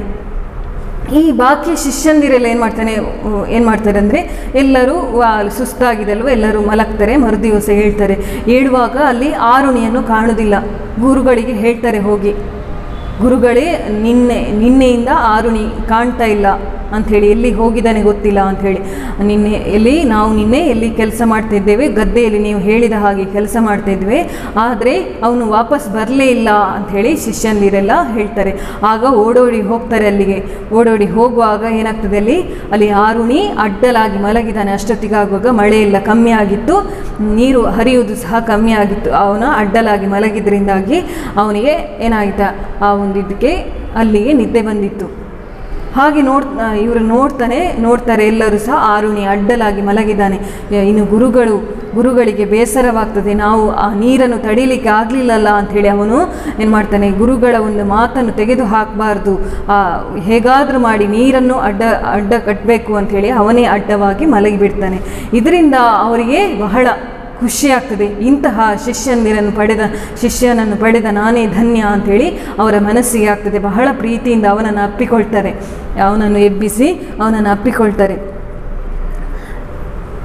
ಈ ಬಾಕಿ ಶಿಷ್ಯಂದಿರೆಲ್ಲ ಏನು ಮಾಡ್ತಾನೆ ಏನು ಮಾಡ್ತಾರೆ ಅಂದರೆ ಎಲ್ಲರೂ ವಾ- ಸುಸ್ತಾಗಿದೆ ಅಲ್ವ ಎಲ್ಲರೂ ಮಲಗ್ತಾರೆ ಮರುದಿವಸ ಹೇಳ್ತಾರೆ ಹೇಳುವಾಗ ಅಲ್ಲಿ ಆರುಣಿಯನ್ನು ಕಾಣುವುದಿಲ್ಲ ಗುರುಗಳಿಗೆ ಹೇಳ್ತಾರೆ ಹೋಗಿ ಗುರುಗಳೇ ನಿನ್ನೆ ನಿನ್ನೆಯಿಂದ ಆರುಣಿ ಕಾಣ್ತಾ ಇಲ್ಲ ಅಂಥೇಳಿ ಎಲ್ಲಿ ಹೋಗಿದ್ದಾನೆ ಗೊತ್ತಿಲ್ಲ ಅಂಥೇಳಿ ನಿನ್ನೆ ಎಲ್ಲಿ ನಾವು ನಿನ್ನೆ ಎಲ್ಲಿ ಕೆಲಸ ಮಾಡ್ತಿದ್ದೇವೆ ಗದ್ದೆಯಲ್ಲಿ ನೀವು ಹೇಳಿದ ಹಾಗೆ ಕೆಲಸ ಮಾಡ್ತಿದ್ವಿ ಆದರೆ ಅವನು ವಾಪಸ್ ಬರಲೇ ಇಲ್ಲ ಅಂಥೇಳಿ ಶಿಷ್ಯಂದಿರೆಲ್ಲ ಹೇಳ್ತಾರೆ ಆಗ ಓಡೋಡಿ ಹೋಗ್ತಾರೆ ಅಲ್ಲಿಗೆ ಓಡೋಡಿ ಹೋಗುವಾಗ ಏನಾಗ್ತದೆ ಅಲ್ಲಿ ಅಲ್ಲಿ ಆರುಣಿ ಅಡ್ಡಲಾಗಿ ಮಲಗಿದ್ದಾನೆ ಅಷ್ಟೊತ್ತಿಗಾಗುವಾಗ ಮಳೆ ಎಲ್ಲ ಕಮ್ಮಿ ಆಗಿತ್ತು ನೀರು ಹರಿಯುವುದು ಸಹ ಕಮ್ಮಿ ಆಗಿತ್ತು ಅವನು ಅಡ್ಡಲಾಗಿ ಮಲಗಿದ್ರಿಂದಾಗಿ ಅವನಿಗೆ ಏನಾಯಿತಾ ಆ ಒಂದು ಇದಕ್ಕೆ ಅಲ್ಲಿಗೆ ನಿದ್ದೆ ಬಂದಿತ್ತು ಹಾಗೆ ನೋಡ್ ಇವರು ನೋಡ್ತಾನೆ ನೋಡ್ತಾರೆ ಎಲ್ಲರೂ ಸಹ ಆರುಣಿ ಅಡ್ಡಲಾಗಿ ಮಲಗಿದ್ದಾನೆ ಯ- ಇನ್ನು ಗುರುಗಳು ಗುರುಗಳಿಗೆ ಬೇಸರವಾಗ್ತದೆ ನಾವು ಆ ನೀರನ್ನು ತಡೀಲಿಕ್ಕೆ ಆಗಲಿಲ್ಲಲ್ಲ ಅಂಥೇಳಿ ಅವನು ಏನು ಮಾಡ್ತಾನೆ ಗುರುಗಳ ಒಂದು ಮಾತನ್ನು ತೆಗೆದು ಹಾಕಬಾರ್ದು ಹೇಗಾದರೂ ಮಾಡಿ ನೀರನ್ನು ಅಡ್ಡ ಅಡ್ಡ ಕಟ್ಟಬೇಕು ಅಂಥೇಳಿ ಅವನೇ ಅಡ್ಡವಾಗಿ ಮಲಗಿಬಿಡ್ತಾನೆ ಇದರಿಂದ ಅವರಿಗೆ ಬಹಳ ಖುಷಿಯಾಗ್ತದೆ ಇಂತಹ ಶಿಷ್ಯಂದಿರನ್ನು ಪಡೆದ ಶಿಷ್ಯನನ್ನು ಪಡೆದ ನಾನೇ ಧನ್ಯ ಅಂಥೇಳಿ ಅವರ ಮನಸ್ಸಿಗೆ ಆಗ್ತದೆ ಬಹಳ ಪ್ರೀತಿಯಿಂದ ಅವನನ್ನು ಅಪ್ಪಿಕೊಳ್ತಾರೆ ಅವನನ್ನು ಎಬ್ಬಿಸಿ ಅವನನ್ನು ಅಪ್ಪಿಕೊಳ್ತಾರೆ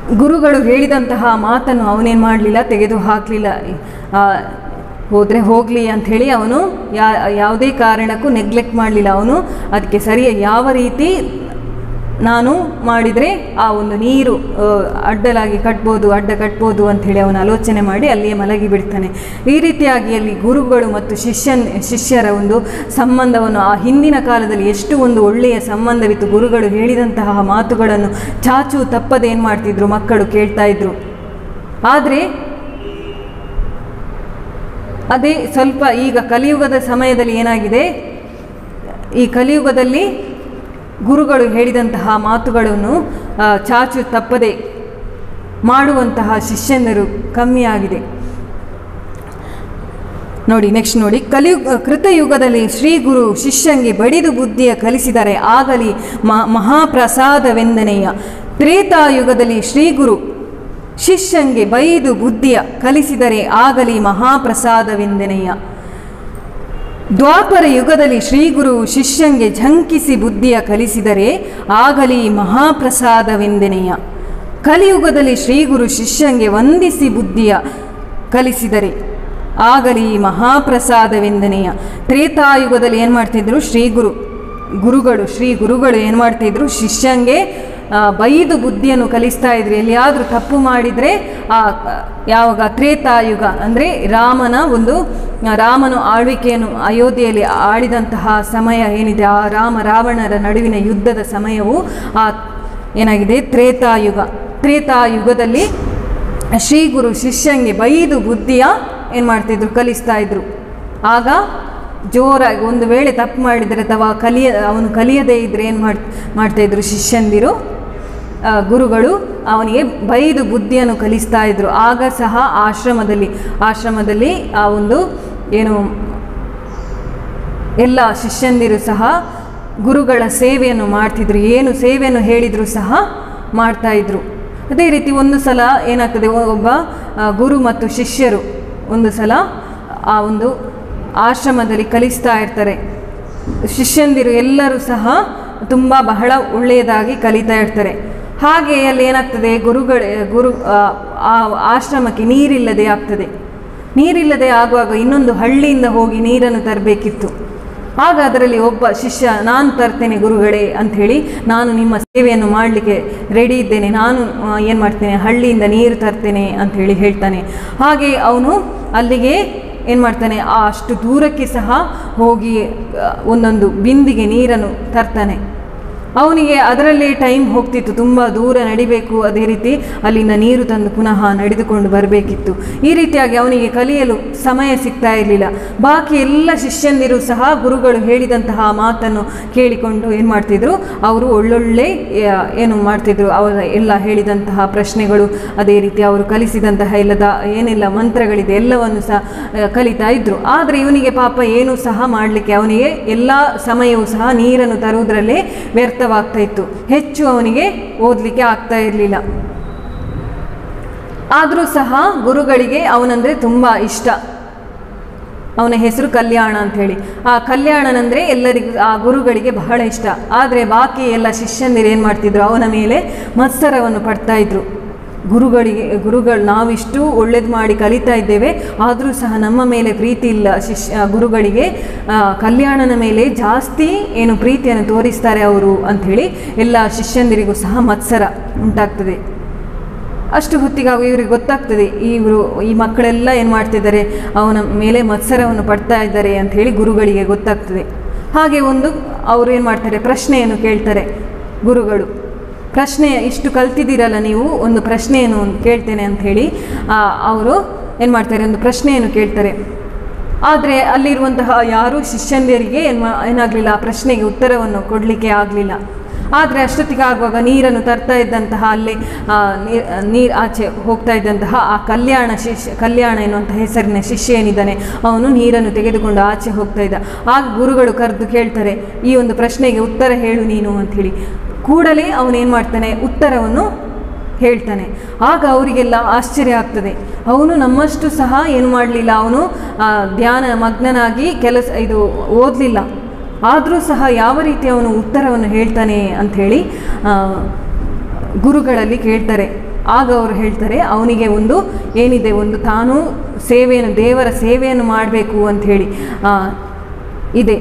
ಗುರುಗಳು ಹೇಳಿದಂತಹ ಮಾತನ್ನು ಅವನೇನು ಮಾಡಲಿಲ್ಲ ತೆಗೆದು ಹಾಕಲಿಲ್ಲ ಹೋದರೆ ಹೋಗಲಿ ಅಂಥೇಳಿ ಅವನು ಯಾ ಯಾವುದೇ ಕಾರಣಕ್ಕೂ ನೆಗ್ಲೆಕ್ಟ್ ಮಾಡಲಿಲ್ಲ ಅವನು ಅದಕ್ಕೆ ಸರಿಯ ಯಾವ ರೀತಿ ನಾನು ಮಾಡಿದರೆ ಆ ಒಂದು ನೀರು ಆ, ಅಡ್ಡಲಾಗಿ ಕಟ್ಬೋದು ಅಡ್ಡ ಕಟ್ಬೋದು ಅಂಥೇಳಿ ಅವನು ಆಲೋಚನೆ ಮಾಡಿ ಅಲ್ಲಿಯೇ ಮಲಗಿ ಬಿಡ್ತಾನೆ ಈ ರೀತಿಯಾಗಿ ಅಲ್ಲಿ ಗುರುಗಳು ಮತ್ತು ಶಿಷ್ಯನ್ ಶಿಷ್ಯರ ಒಂದು ಸಂಬಂಧವನ್ನು ಆ ಹಿಂದಿನ ಕಾಲದಲ್ಲಿ ಎಷ್ಟು ಒಂದು ಒಳ್ಳೆಯ ಸಂಬಂಧವಿತ್ತು ಗುರುಗಳು ಹೇಳಿದಂತಹ ಮಾತುಗಳನ್ನು ಚಾಚು ತಪ್ಪದೆ ಏನು ಮಾಡ್ತಿದ್ರು ಮಕ್ಕಳು ಕೇಳ್ತಾ ಇದ್ರು ಆದರೆ ಅದೇ ಸ್ವಲ್ಪ ಈಗ ಕಲಿಯುಗದ ಸಮಯದಲ್ಲಿ ಏನಾಗಿದೆ ಈ ಕಲಿಯುಗದಲ್ಲಿ ಗುರುಗಳು ಹೇಳಿದಂತಹ ಮಾತುಗಳನ್ನು ಆ, ಚಾಚು ತಪ್ಪದೆ ಮಾಡುವಂತಹ ಶಿಷ್ಯಂದರು ಕಮ್ಮಿಯಾಗಿದೆ ನೋಡಿ ನೆಕ್ಸ್ಟ್ ನೋಡಿ ಕಲಿಯುಗ ಕೃತಯುಗದಲ್ಲಿ ಶ್ರೀ ಗುರು ಶಿಷ್ಯಂಗೆ ಬಡಿದು ಬುದ್ಧಿಯ ಕಲಿಸಿದರೆ ಆಗಲಿ ಮ ಮಹಾಪ್ರಸಾದವೆಂದನೆಯ ತ್ರೇತಾಯುಗದಲ್ಲಿ ಶ್ರೀ ಗುರು ಶಿಷ್ಯಂಗೆ ಬೈದು ಬುದ್ಧಿಯ ಕಲಿಸಿದರೆ ಆಗಲಿ ಮಹಾಪ್ರಸಾದವೆಂದನೆಯ ದ್ವಾಪರ ಯುಗದಲ್ಲಿ ಶ್ರೀಗುರು ಶಿಷ್ಯಂಗೆ ಝಂಕಿಸಿ ಬುದ್ಧಿಯ ಕಲಿಸಿದರೆ ಆಗಲಿ ಮಹಾಪ್ರಸಾದವೆಂದೆನೆಯ ಕಲಿಯುಗದಲ್ಲಿ ಶ್ರೀಗುರು ಶಿಷ್ಯಂಗೆ ವಂದಿಸಿ ಬುದ್ಧಿಯ ಕಲಿಸಿದರೆ ಆಗಲಿ ಮಹಾಪ್ರಸಾದವೆಂದನೆಯ ತ್ರೇತಾಯುಗದಲ್ಲಿ ಏನು ಮಾಡ್ತಿದ್ರು ಶ್ರೀಗುರು ಗುರುಗಳು ಶ್ರೀ ಗುರುಗಳು ಏನು ಮಾಡ್ತಿದ್ರು ಶಿಷ್ಯಂಗೆ ಆ, ಬೈದು ಬುದ್ಧಿಯನ್ನು ಕಲಿಸ್ತಾ ಇದ್ರು ಎಲ್ಲಿಯಾದರೂ ತಪ್ಪು ಮಾಡಿದರೆ ಆ ಯಾವಾಗ ತ್ರೇತಾಯುಗ ಅಂದರೆ ರಾಮನ ಒಂದು ಆ, ರಾಮನು ಆಳ್ವಿಕೆಯನ್ನು ಅಯೋಧ್ಯೆಯಲ್ಲಿ ಆಳಿದಂತಹ ಸಮಯ ಏನಿದೆ ಆ ರಾಮ ರಾವಣರ ನಡುವಿನ ಯುದ್ಧದ ಸಮಯವು ಆ ಏನಾಗಿದೆ ತ್ರೇತಾಯುಗ ತ್ರೇತಾಯುಗದಲ್ಲಿ ಶ್ರೀ ಗುರು ಶಿಷ್ಯಂಗೆ ಬೈದು ಬುದ್ಧಿಯ ಏನು ಮಾಡ್ತಿದ್ರು ಕಲಿಸ್ತಾ ಇದ್ರು ಆಗ ಜೋರಾಗಿ ಒಂದು ವೇಳೆ ತಪ್ಪು ಮಾಡಿದರೆ ಅಥವಾ ಕಲಿಯ ಅವನು ಕಲಿಯದೇ ಇದ್ದರೆ ಏನು ಮಾಡ್ ಮಾಡ್ತಾಯಿದ್ರು ಶಿಷ್ಯಂದಿರು ಆ, ಗುರುಗಳು ಅವನಿಗೆ ಬೈದು ಬುದ್ಧಿಯನ್ನು ಕಲಿಸ್ತಾ ಇದ್ರು ಆಗ ಸಹ ಆಶ್ರಮದಲ್ಲಿ ಆಶ್ರಮದಲ್ಲಿ ಆ ಒಂದು ಏನು ಎಲ್ಲ ಶಿಷ್ಯಂದಿರು ಸಹ ಗುರುಗಳ ಸೇವೆಯನ್ನು ಮಾಡ್ತಿದ್ರು ಏನು ಸೇವೆಯನ್ನು ಹೇಳಿದರೂ ಸಹ ಮಾಡ್ತಾ ಇದ್ರು ಅದೇ ರೀತಿ ಒಂದು ಸಲ ಏನಾಗ್ತದೆ ಒಬ್ಬ ಆ, ಗುರು ಮತ್ತು ಶಿಷ್ಯರು ಒಂದು ಸಲ ಆ ಒಂದು ಆಶ್ರಮದಲ್ಲಿ ಕಲಿಸ್ತಾ ಇರ್ತಾರೆ ಶಿಷ್ಯಂದಿರು ಎಲ್ಲರೂ ಸಹ ತುಂಬ ಬಹಳ ಒಳ್ಳೆಯದಾಗಿ ಕಲಿತಾ ಇರ್ತಾರೆ ಹಾಗೆ ಅಲ್ಲಿ ಏನಾಗ್ತದೆ ಗುರುಗಳ ಗುರು ಆ, ಆ ಆಶ್ರಮಕ್ಕೆ ನೀರಿಲ್ಲದೆ ಆಗ್ತದೆ ನೀರಿಲ್ಲದೆ ಆಗುವಾಗ ಇನ್ನೊಂದು ಹಳ್ಳಿಯಿಂದ ಹೋಗಿ ನೀರನ್ನು ತರಬೇಕಿತ್ತು ಆಗ ಅದರಲ್ಲಿ ಒಬ್ಬ ಶಿಷ್ಯ ನಾನು ತರ್ತೇನೆ ಗುರುಗಳೇ ಅಂಥೇಳಿ ನಾನು ನಿಮ್ಮ ಸೇವೆಯನ್ನು ಮಾಡಲಿಕ್ಕೆ ರೆಡಿ ಇದ್ದೇನೆ ನಾನು ಏನು ಮಾಡ್ತೇನೆ ಹಳ್ಳಿಯಿಂದ ನೀರು ತರ್ತೇನೆ ಅಂಥೇಳಿ ಹೇಳ್ತಾನೆ ಹಾಗೆ ಅವನು ಅಲ್ಲಿಗೆ ಏನು ಮಾಡ್ತಾನೆ ಆ ಅಷ್ಟು ದೂರಕ್ಕೆ ಸಹ ಹೋಗಿ ಆ, ಒಂದೊಂದು ಬಿಂದಿಗೆ ನೀರನ್ನು ತರ್ತಾನೆ ಅವನಿಗೆ ಅದರಲ್ಲೇ ಟೈಮ್ ಹೋಗ್ತಿತ್ತು ತುಂಬ ದೂರ ನಡಿಬೇಕು ಅದೇ ರೀತಿ ಅಲ್ಲಿಂದ ನೀರು ತಂದು ಪುನಃ ನಡೆದುಕೊಂಡು ಬರಬೇಕಿತ್ತು ಈ ರೀತಿಯಾಗಿ ಅವನಿಗೆ ಕಲಿಯಲು ಸಮಯ ಸಿಗ್ತಾ ಇರಲಿಲ್ಲ ಬಾಕಿ ಎಲ್ಲ ಶಿಷ್ಯಂದಿರು ಸಹ ಗುರುಗಳು ಹೇಳಿದಂತಹ ಮಾತನ್ನು ಕೇಳಿಕೊಂಡು ಏನು ಮಾಡ್ತಿದ್ರು ಅವರು ಒಳ್ಳೊಳ್ಳೆ ಆ, ಏನು ಮಾಡ್ತಿದ್ರು ಅವರ ಎಲ್ಲ ಹೇಳಿದಂತಹ ಪ್ರಶ್ನೆಗಳು ಅದೇ ರೀತಿ ಅವರು ಕಲಿಸಿದಂತಹ ಎಲ್ಲದ ಏನೆಲ್ಲ ಮಂತ್ರಗಳಿದೆ ಎಲ್ಲವನ್ನು ಸಹ ಆ, ಕಲಿತಾ ಇದ್ರು ಆದರೆ ಇವನಿಗೆ ಪಾಪ ಏನೂ ಸಹ ಮಾಡಲಿಕ್ಕೆ ಅವನಿಗೆ ಎಲ್ಲ ಸಮಯವೂ ಸಹ ನೀರನ್ನು ತರುವುದರಲ್ಲೇ ವ್ಯರ್ಥವಾಗ್ತಾ ಇತ್ತು ಹೆಚ್ಚು ಅವನಿಗೆ ಓದಲಿಕ್ಕೆ ಆಗ್ತಾ ಇರಲಿಲ್ಲ ಆದರೂ ಸಹ ಗುರುಗಳಿಗೆ ಅವನಂದರೆ ತುಂಬ ಇಷ್ಟ ಅವನ ಹೆಸರು ಕಲ್ಯಾಣ ಅಂಥೇಳಿ ಆ ಕಲ್ಯಾಣನಂದರೆ ಎಲ್ಲರಿಗೂ ಆ ಗುರುಗಳಿಗೆ ಬಹಳ ಇಷ್ಟ ಆದರೆ ಬಾಕಿ ಎಲ್ಲ ಶಿಷ್ಯಂದಿರು ಏನು ಮಾಡ್ತಿದ್ರು ಅವನ ಮೇಲೆ ಮತ್ಸರವನ್ನು ಪಡ್ತಾ ಇದ್ರು ಗುರುಗಳಿಗೆ ಗುರುಗಳು ನಾವಿಷ್ಟು ಒಳ್ಳೇದು ಮಾಡಿ ಕಲಿತಾ ಇದ್ದೇವೆ ಆದರೂ ಸಹ ನಮ್ಮ ಮೇಲೆ ಪ್ರೀತಿ ಇಲ್ಲ ಶಿಷ್ಯ ಗುರುಗಳಿಗೆ ಆ, ಕಲ್ಯಾಣನ ಮೇಲೆ ಜಾಸ್ತಿ ಏನು ಪ್ರೀತಿಯನ್ನು ತೋರಿಸ್ತಾರೆ ಅವರು ಅಂಥೇಳಿ ಎಲ್ಲ ಶಿಷ್ಯಂದಿರಿಗೂ ಸಹ ಮತ್ಸರ ಉಂಟಾಗ್ತದೆ ಅಷ್ಟು ಹೊತ್ತಿಗಾಗಿ ಇವರಿಗೆ ಗೊತ್ತಾಗ್ತದೆ ಇವರು ಈ ಮಕ್ಕಳೆಲ್ಲ ಏನು ಮಾಡ್ತಿದ್ದಾರೆ ಅವನ ಮೇಲೆ ಮತ್ಸರವನ್ನು ಪಡ್ತಾ ಇದ್ದಾರೆ ಅಂತ ಹೇಳಿ ಗುರುಗಳಿಗೆ ಗೊತ್ತಾಗ್ತದೆ ಹಾಗೆ ಒಂದು ಅವರು ಏನು ಮಾಡ್ತಾರೆ ಪ್ರಶ್ನೆಯನ್ನು ಕೇಳ್ತಾರೆ ಗುರುಗಳು ಪ್ರಶ್ನೆ ಇಷ್ಟು ಕಲ್ತಿದ್ದೀರಲ್ಲ ನೀವು ಒಂದು ಪ್ರಶ್ನೆಯನ್ನು ಕೇಳ್ತೇನೆ ಅಂತ ಹೇಳಿ ಅವರು ಏನು ಮಾಡ್ತಾರೆ ಒಂದು ಪ್ರಶ್ನೆಯನ್ನು ಕೇಳ್ತಾರೆ ಆದರೆ ಅಲ್ಲಿರುವಂತಹ ಯಾರೂ ಶಿಷ್ಯಂದಿರಿಗೆ ಏನು ಮಾ- ಏನಾಗಲಿಲ್ಲ ಆ ಪ್ರಶ್ನೆಗೆ ಉತ್ತರವನ್ನು ಕೊಡಲಿಕ್ಕೆ ಆಗಲಿಲ್ಲ ಆದರೆ ಅಷ್ಟೊತ್ತಿಗೆ ಆಗುವಾಗ ನೀರನ್ನು ತರ್ತಾ ಇದ್ದಂತಹ ಅಲ್ಲಿ ನೀರು ಆಚೆ ಹೋಗ್ತಾ ಇದ್ದಂತಹ ಆ ಕಲ್ಯಾಣ ಶಿಷ್ಯ ಕಲ್ಯಾಣ ಎನ್ನುವಂಥ ಹೆಸರಿನ ಶಿಷ್ಯ ಏನಿದ್ದಾನೆ ಅವನು ನೀರನ್ನು ತೆಗೆದುಕೊಂಡು ಆಚೆ ಹೋಗ್ತಾ ಇದ್ದ ಆಗ ಗುರುಗಳು ಕರೆದು ಕೇಳ್ತಾರೆ ಈ ಒಂದು ಪ್ರಶ್ನೆಗೆ ಉತ್ತರ ಹೇಳು ನೀನು ಅಂಥೇಳಿ ಕೂಡಲೇ ಅವನೇನು ಮಾಡ್ತಾನೆ ಉತ್ತರವನ್ನು ಹೇಳ್ತಾನೆ ಆಗ ಅವರಿಗೆಲ್ಲ ಆಶ್ಚರ್ಯ ಆಗ್ತದೆ ಅವನು ನಮ್ಮಷ್ಟು ಸಹ ಏನು ಮಾಡಲಿಲ್ಲ ಅವನು ಆ, ಧ್ಯಾನ ಮಗ್ನನಾಗಿ ಕೆಲಸ ಇದು ಓದಲಿಲ್ಲ ಆದರೂ ಸಹ ಯಾವ ರೀತಿ ಅವನು ಉತ್ತರವನ್ನು ಹೇಳ್ತಾನೆ ಅಂಥೇಳಿ ಗುರುಗಳಲ್ಲಿ ಕೇಳ್ತಾರೆ ಆಗ ಅವರು ಹೇಳ್ತಾರೆ ಅವನಿಗೆ ಒಂದು ಏನಿದೆ ಒಂದು ತಾನು ಸೇವೆಯನ್ನು ದೇವರ ಸೇವೆಯನ್ನು ಮಾಡಬೇಕು ಅಂಥೇಳಿ ಇದೆ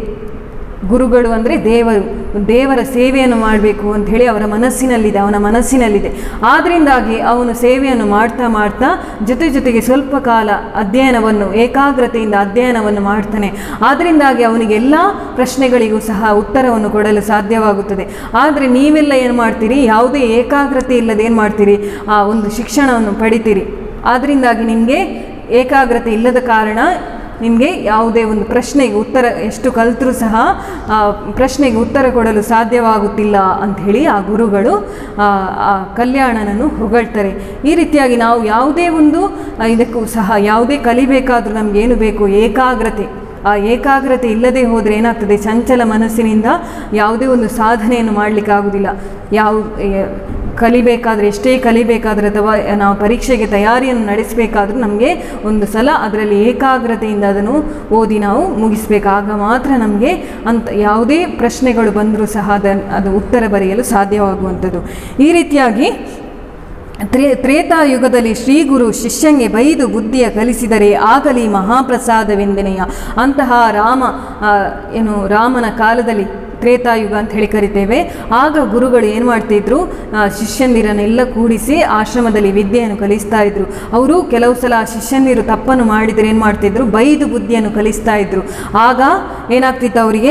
ಗುರುಗಳು ಅಂದರೆ ದೇವರು ದೇವರ ಸೇವೆಯನ್ನು ಮಾಡಬೇಕು ಅಂಥೇಳಿ ಅವರ ಮನಸ್ಸಿನಲ್ಲಿದೆ ಅವನ ಮನಸ್ಸಿನಲ್ಲಿದೆ ಆದ್ದರಿಂದಾಗಿ ಅವನು ಸೇವೆಯನ್ನು ಮಾಡ್ತಾ ಮಾಡ್ತಾ ಜೊತೆ ಜೊತೆಗೆ ಸ್ವಲ್ಪ ಕಾಲ ಅಧ್ಯಯನವನ್ನು ಏಕಾಗ್ರತೆಯಿಂದ ಅಧ್ಯಯನವನ್ನು ಮಾಡ್ತಾನೆ ಆದ್ದರಿಂದಾಗಿ ಅವನಿಗೆ ಎಲ್ಲ ಪ್ರಶ್ನೆಗಳಿಗೂ ಸಹ ಉತ್ತರವನ್ನು ಕೊಡಲು ಸಾಧ್ಯವಾಗುತ್ತದೆ ಆದರೆ ನೀವೆಲ್ಲ ಏನು ಮಾಡ್ತೀರಿ ಯಾವುದೇ ಏಕಾಗ್ರತೆ ಇಲ್ಲದೆ ಏನು ಮಾಡ್ತೀರಿ ಆ ಒಂದು ಶಿಕ್ಷಣವನ್ನು ಪಡಿತೀರಿ ಆದ್ದರಿಂದಾಗಿ ನಿಮಗೆ ಏಕಾಗ್ರತೆ ಇಲ್ಲದ ಕಾರಣ ನಿಮಗೆ ಯಾವುದೇ ಒಂದು ಪ್ರಶ್ನೆಗೆ ಉತ್ತರ ಎಷ್ಟು ಕಲಿತರೂ ಸಹ ಆ ಪ್ರಶ್ನೆಗೆ ಉತ್ತರ ಕೊಡಲು ಸಾಧ್ಯವಾಗುತ್ತಿಲ್ಲ ಅಂಥೇಳಿ ಆ ಗುರುಗಳು ಆ ಆ ಕಲ್ಯಾಣನನ್ನು ಹೊಗಳ್ತಾರೆ ಈ ರೀತಿಯಾಗಿ ನಾವು ಯಾವುದೇ ಒಂದು ಆ, ಇದಕ್ಕೂ ಸಹ ಯಾವುದೇ ಕಲಿಬೇಕಾದ್ರೂ ನಮಗೇನು ಬೇಕು ಏಕಾಗ್ರತೆ ಆ ಏಕಾಗ್ರತೆ ಇಲ್ಲದೆ ಹೋದರೆ ಏನಾಗ್ತದೆ ಚಂಚಲ ಮನಸ್ಸಿನಿಂದ ಯಾವುದೇ ಒಂದು ಸಾಧನೆಯನ್ನು ಮಾಡಲಿಕ್ಕಾಗೋದಿಲ್ಲ ಯಾವ ಏ- ಕಲಿಬೇಕಾದ್ರೆ ಎಷ್ಟೇ ಕಲಿಬೇಕಾದ್ರೆ ಅಥವಾ ನಾವು ಪರೀಕ್ಷೆಗೆ ತಯಾರಿಯನ್ನು ನಡೆಸಬೇಕಾದ್ರೂ ನಮಗೆ ಒಂದು ಸಲ ಅದರಲ್ಲಿ ಏಕಾಗ್ರತೆಯಿಂದ ಅದನ್ನು ಓದಿ ನಾವು ಮುಗಿಸ್ಬೇಕು ಆಗ ಮಾತ್ರ ನಮಗೆ ಅಂತ ಯಾವುದೇ ಪ್ರಶ್ನೆಗಳು ಬಂದರೂ ಸಹ ಅದನ್ನು ಅದು ಉತ್ತರ ಬರೆಯಲು ಸಾಧ್ಯವಾಗುವಂಥದ್ದು ಈ ರೀತಿಯಾಗಿ ತ್ರೇ ತ್ರೇತಾಯುಗದಲ್ಲಿ ಶ್ರೀಗುರು ಶಿಷ್ಯಂಗೆ ಬೈದು ಬುದ್ಧಿಯ ಕಲಿಸಿದರೆ ಆಗಲಿ ಮಹಾಪ್ರಸಾದವೆಂದೆನೆಯ ಅಂತಹ ರಾಮ ಆ, ಏನು ರಾಮನ ಕಾಲದಲ್ಲಿ ತ್ರೇತಾಯುಗ ಅಂತ ಹೇಳಿ ಕರಿತೇವೆ ಆಗ ಗುರುಗಳು ಏನು ಮಾಡ್ತಿದ್ರು ಆ, ಶಿಷ್ಯಂದಿರನ್ನೆಲ್ಲ ಕೂಡಿಸಿ ಆಶ್ರಮದಲ್ಲಿ ವಿದ್ಯೆಯನ್ನು ಕಲಿಸ್ತಾ ಇದ್ರು ಅವರು ಕೆಲವು ಸಲ ಆ ಶಿಷ್ಯಂದಿರು ತಪ್ಪನ್ನು ಮಾಡಿದರೆ ಏನು ಮಾಡ್ತಿದ್ರು ಬೈದು ಬುದ್ಧಿಯನ್ನು ಕಲಿಸ್ತಾ ಇದ್ರು ಆಗ ಏನಾಗ್ತಿತ್ತು ಅವರಿಗೆ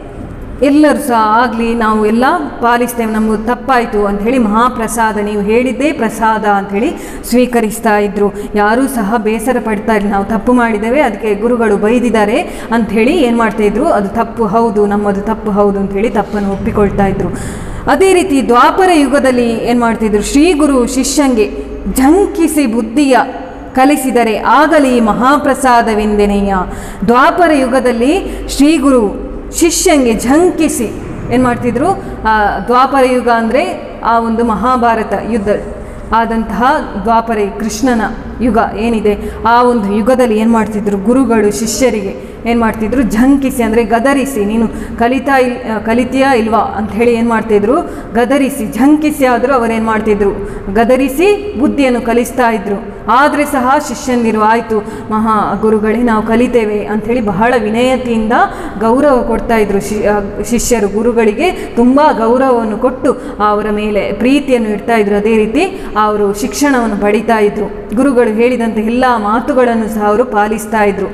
ಎಲ್ಲರೂ ಸಹ ಆಗಲಿ ನಾವು ಎಲ್ಲ ಪಾಲಿಸ್ತೇವೆ ನಮಗೂ ತಪ್ಪಾಯಿತು ಅಂಥೇಳಿ ಮಹಾಪ್ರಸಾದ ನೀವು ಹೇಳಿದ್ದೇ ಪ್ರಸಾದ ಅಂಥೇಳಿ ಸ್ವೀಕರಿಸ್ತಾ ಇದ್ರು ಯಾರೂ ಸಹ ಬೇಸರ ಪಡ್ತಾ ಇಲ್ಲ ನಾವು ತಪ್ಪು ಮಾಡಿದ್ದೇವೆ ಅದಕ್ಕೆ ಗುರುಗಳು ಬೈದಿದ್ದಾರೆ ಅಂಥೇಳಿ ಏನು ಮಾಡ್ತಾಯಿದ್ರು ಅದು ತಪ್ಪು ಹೌದು ನಮ್ಮದು ತಪ್ಪು ಹೌದು ಅಂಥೇಳಿ ತಪ್ಪನ್ನು ಒಪ್ಪಿಕೊಳ್ತಾ ಇದ್ರು ಅದೇ ರೀತಿ ದ್ವಾಪರ ಯುಗದಲ್ಲಿ ಏನು ಮಾಡ್ತಿದ್ರು ಶ್ರೀ ಗುರು ಶಿಷ್ಯಂಗೆ ಝಂಕಿಸಿ ಬುದ್ಧಿಯ ಕಲಿಸಿದರೆ ಆಗಲಿ ಮಹಾಪ್ರಸಾದವೆಂದೆನೆಯ ದ್ವಾಪರ ಯುಗದಲ್ಲಿ ಶ್ರೀಗುರು ಶಿಷ್ಯಂಗೆ ಝಂಕಿಸಿ ಏನು ಮಾಡ್ತಿದ್ರು ಆ ದ್ವಾಪರ ಯುಗ ಅಂದರೆ ಆ ಒಂದು ಮಹಾಭಾರತ ಯುದ್ಧ ಆದಂತಹ ದ್ವಾಪರ ಕೃಷ್ಣನ ಯುಗ ಏನಿದೆ ಆ ಒಂದು ಯುಗದಲ್ಲಿ ಏನು ಮಾಡ್ತಿದ್ರು ಗುರುಗಳು ಶಿಷ್ಯರಿಗೆ ಏನು ಮಾಡ್ತಿದ್ರು ಝಂಕಿಸಿ ಅಂದರೆ ಗದರಿಸಿ ನೀನು ಕಲಿತಾ ಇಲ್ ಕಲಿತೀಯಾ ಇಲ್ವಾ ಅಂತ ಹೇಳಿ ಏನು ಮಾಡ್ತಿದ್ರು ಗದರಿಸಿ ಝಂಕಿಸಿ ಆದರೂ ಅವರೇನು ಮಾಡ್ತಿದ್ರು ಗದರಿಸಿ ಬುದ್ಧಿಯನ್ನು ಕಲಿಸ್ತಾ ಇದ್ರು ಆದರೆ ಸಹ ಶಿಷ್ಯಂದಿರು ಆಯಿತು ಮಹಾ ಗುರುಗಳೇ ನಾವು ಕಲಿತೇವೆ ಅಂಥೇಳಿ ಬಹಳ ವಿನಯತೆಯಿಂದ ಗೌರವ ಕೊಡ್ತಾ ಇದ್ರು ಶಿ ಆ, ಶಿಷ್ಯರು ಗುರುಗಳಿಗೆ ತುಂಬ ಗೌರವವನ್ನು ಕೊಟ್ಟು ಅವರ ಮೇಲೆ ಪ್ರೀತಿಯನ್ನು ಇಡ್ತಾ ಇದ್ರು ಅದೇ ರೀತಿ ಅವರು ಶಿಕ್ಷಣವನ್ನು ಪಡಿತಾ ಇದ್ರು ಗುರುಗಳು ಹೇಳಿದಂತೆ ಎಲ್ಲ ಮಾತುಗಳನ್ನು ಸಹ ಅವರು ಪಾಲಿಸ್ತಾ ಇದ್ರು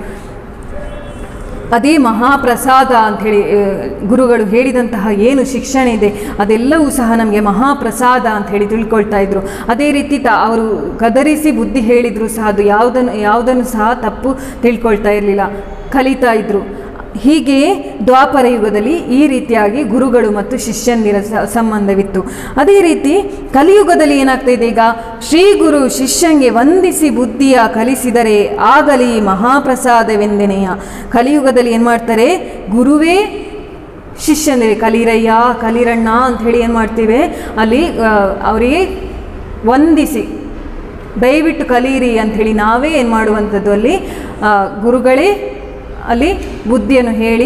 ಅದೇ ಮಹಾಪ್ರಸಾದ ಅಂಥೇಳಿ ಆ, ಗುರುಗಳು ಹೇಳಿದಂತಹ ಏನು ಶಿಕ್ಷಣ ಇದೆ ಅದೆಲ್ಲವೂ ಸಹ ನಮಗೆ ಮಹಾಪ್ರಸಾದ ಅಂಥೇಳಿ ತಿಳ್ಕೊಳ್ತಾ ಇದ್ರು ಅದೇ ರೀತಿ ತ ಅವರು ಗದರಿಸಿ ಬುದ್ಧಿ ಹೇಳಿದ್ರು ಸಹ ಅದು ಯಾವುದನ್ನು ಯಾವುದನ್ನು ಸಹ ತಪ್ಪು ತಿಳ್ಕೊಳ್ತಾ ಇರಲಿಲ್ಲ ಕಲಿತಾ ಇದ್ರು ಹೀಗೆಯೇ ದ್ವಾಪರ ಯುಗದಲ್ಲಿ ಈ ರೀತಿಯಾಗಿ ಗುರುಗಳು ಮತ್ತು ಶಿಷ್ಯಂದಿರ ಸ- ಸಂಬಂಧವಿತ್ತು ಅದೇ ರೀತಿ ಕಲಿಯುಗದಲ್ಲಿ ಏನಾಗ್ತಾ ಇದೆ ಈಗ ಶ್ರೀ ಗುರು ಶಿಷ್ಯಂಗೆ ವಂದಿಸಿ ಬುದ್ಧಿಯ ಕಲಿಸಿದರೆ ಆಗಲಿ ಮಹಾಪ್ರಸಾದವೆಂದೆನೆಯ ಕಲಿಯುಗದಲ್ಲಿ ಏನು ಮಾಡ್ತಾರೆ ಗುರುವೇ ಶಿಷ್ಯಂದಿರೆ ಕಲಿರಯ್ಯ ಕಲಿರಣ್ಣ ಅಂತ ಹೇಳಿ ಏನು ಮಾಡ್ತೀವಿ ಅಲ್ಲಿ ಆ, ಅವರಿಗೆ ವಂದಿಸಿ ದಯವಿಟ್ಟು ಕಲೀರಿ ಅಂಥೇಳಿ ನಾವೇ ಏನು ಮಾಡುವಂಥದ್ದು ಅಲ್ಲಿ ಆ, ಗುರುಗಳೇ ಅಲ್ಲಿ ಬುದ್ಧಿಯನ್ನು ಹೇಳಿ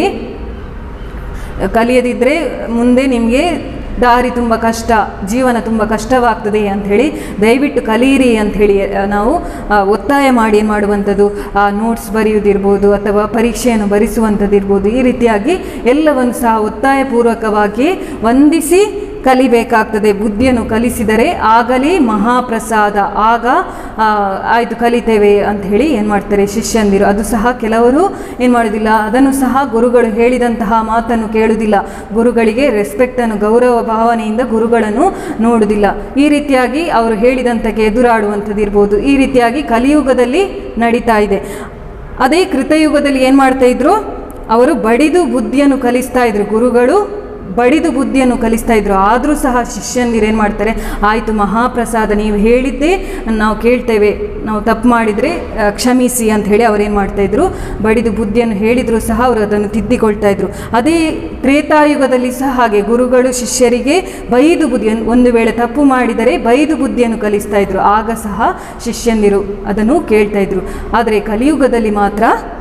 ಕಲಿಯದಿದ್ದರೆ ಮುಂದೆ ನಿಮಗೆ ದಾರಿ ತುಂಬ ಕಷ್ಟ ಜೀವನ ತುಂಬ ಕಷ್ಟವಾಗ್ತದೆ ಅಂಥೇಳಿ ದಯವಿಟ್ಟು ಕಲೀರಿ ಅಂಥೇಳಿ ಆ, ನಾವು ಆ, ಒತ್ತಾಯ ಮಾಡಿ ಏನು ಮಾಡುವಂಥದ್ದು ಆ ನೋಟ್ಸ್ ಬರೆಯುವುದಿರ್ಬೋದು ಅಥವಾ ಪರೀಕ್ಷೆಯನ್ನು ಭರಿಸುವಂಥದ್ದಿರ್ಬೋದು ಈ ರೀತಿಯಾಗಿ ಎಲ್ಲವನ್ನು ಸಹ ಒತ್ತಾಯಪೂರ್ವಕವಾಗಿ ವಂದಿಸಿ ಕಲಿಬೇಕಾಗ್ತದೆ ಬುದ್ಧಿಯನ್ನು ಕಲಿಸಿದರೆ ಆಗಲಿ ಮಹಾಪ್ರಸಾದ ಆಗ ಆ, ಆಯಿತು ಕಲಿತೇವೆ ಅಂತ ಹೇಳಿ ಏನು ಮಾಡ್ತಾರೆ ಶಿಷ್ಯಂದಿರು ಅದು ಸಹ ಕೆಲವರು ಏನು ಮಾಡೋದಿಲ್ಲ ಅದನ್ನು ಸಹ ಗುರುಗಳು ಹೇಳಿದಂತಹ ಮಾತನ್ನು ಕೇಳುವುದಿಲ್ಲ ಗುರುಗಳಿಗೆ ರೆಸ್ಪೆಕ್ಟನ್ನು ಗೌರವ ಭಾವನೆಯಿಂದ ಗುರುಗಳನ್ನು ನೋಡುವುದಿಲ್ಲ ಈ ರೀತಿಯಾಗಿ ಅವರು ಹೇಳಿದಂತಕ್ಕೆ ಎದುರಾಡುವಂಥದ್ದಿರ್ಬೋದು ಈ ರೀತಿಯಾಗಿ ಕಲಿಯುಗದಲ್ಲಿ ನಡೀತಾ ಇದೆ ಅದೇ ಕೃತಯುಗದಲ್ಲಿ ಏನು ಮಾಡ್ತಾ ಇದ್ರು ಅವರು ಬಡಿದು ಬುದ್ಧಿಯನ್ನು ಕಲಿಸ್ತಾ ಇದ್ರು ಗುರುಗಳು ಬಡಿದು ಬುದ್ಧಿಯನ್ನು ಕಲಿಸ್ತಾ ಇದ್ರು ಆದರೂ ಸಹ ಶಿಷ್ಯಂದಿರು ಏನು ಮಾಡ್ತಾರೆ ಆಯಿತು ಮಹಾಪ್ರಸಾದ ನೀವು ಹೇಳಿದ್ದೇ ನಾವು ಕೇಳ್ತೇವೆ ನಾವು ತಪ್ಪು ಮಾಡಿದರೆ ಆ, ಕ್ಷಮಿಸಿ ಅಂತ ಹೇಳಿ ಅವ್ರೇನು ಮಾಡ್ತಾಯಿದ್ರು ಬಡಿದು ಬುದ್ಧಿಯನ್ನು ಹೇಳಿದರೂ ಸಹ ಅವರು ಅದನ್ನು ತಿದ್ದಿಕೊಳ್ತಾ ಇದ್ರು ಅದೇ ತ್ರೇತಾಯುಗದಲ್ಲಿ ಸಹ ಹಾಗೆ ಗುರುಗಳು ಶಿಷ್ಯರಿಗೆ ಬೈದು ಬುದ್ಧಿಯನ್ನು ಒಂದು ವೇಳೆ ತಪ್ಪು ಮಾಡಿದರೆ ಬೈದು ಬುದ್ಧಿಯನ್ನು ಕಲಿಸ್ತಾ ಇದ್ರು ಆಗ ಸಹ ಶಿಷ್ಯಂದಿರು ಅದನ್ನು ಕೇಳ್ತಾ ಇದ್ರು ಆದರೆ ಕಲಿಯುಗದಲ್ಲಿ ಮಾತ್ರ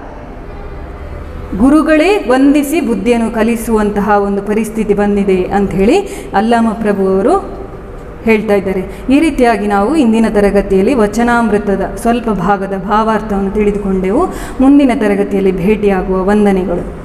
ಗುರುಗಳೇ ವಂದಿಸಿ ಬುದ್ಧಿಯನ್ನು ಕಲಿಸುವಂತಹ ಒಂದು ಪರಿಸ್ಥಿತಿ ಬಂದಿದೆ ಅಂಥೇಳಿ ಅಲ್ಲಾಮ ಪ್ರಭು ಅವರು ಹೇಳ್ತಾ ಇದ್ದಾರೆ ಈ ರೀತಿಯಾಗಿ ನಾವು ಇಂದಿನ ತರಗತಿಯಲ್ಲಿ ವಚನಾಮೃತದ ಸ್ವಲ್ಪ ಭಾಗದ ಭಾವಾರ್ಥವನ್ನು ತಿಳಿದುಕೊಂಡೆವು ಮುಂದಿನ ತರಗತಿಯಲ್ಲಿ ಭೇಟಿಯಾಗುವ ವಂದನೆಗಳು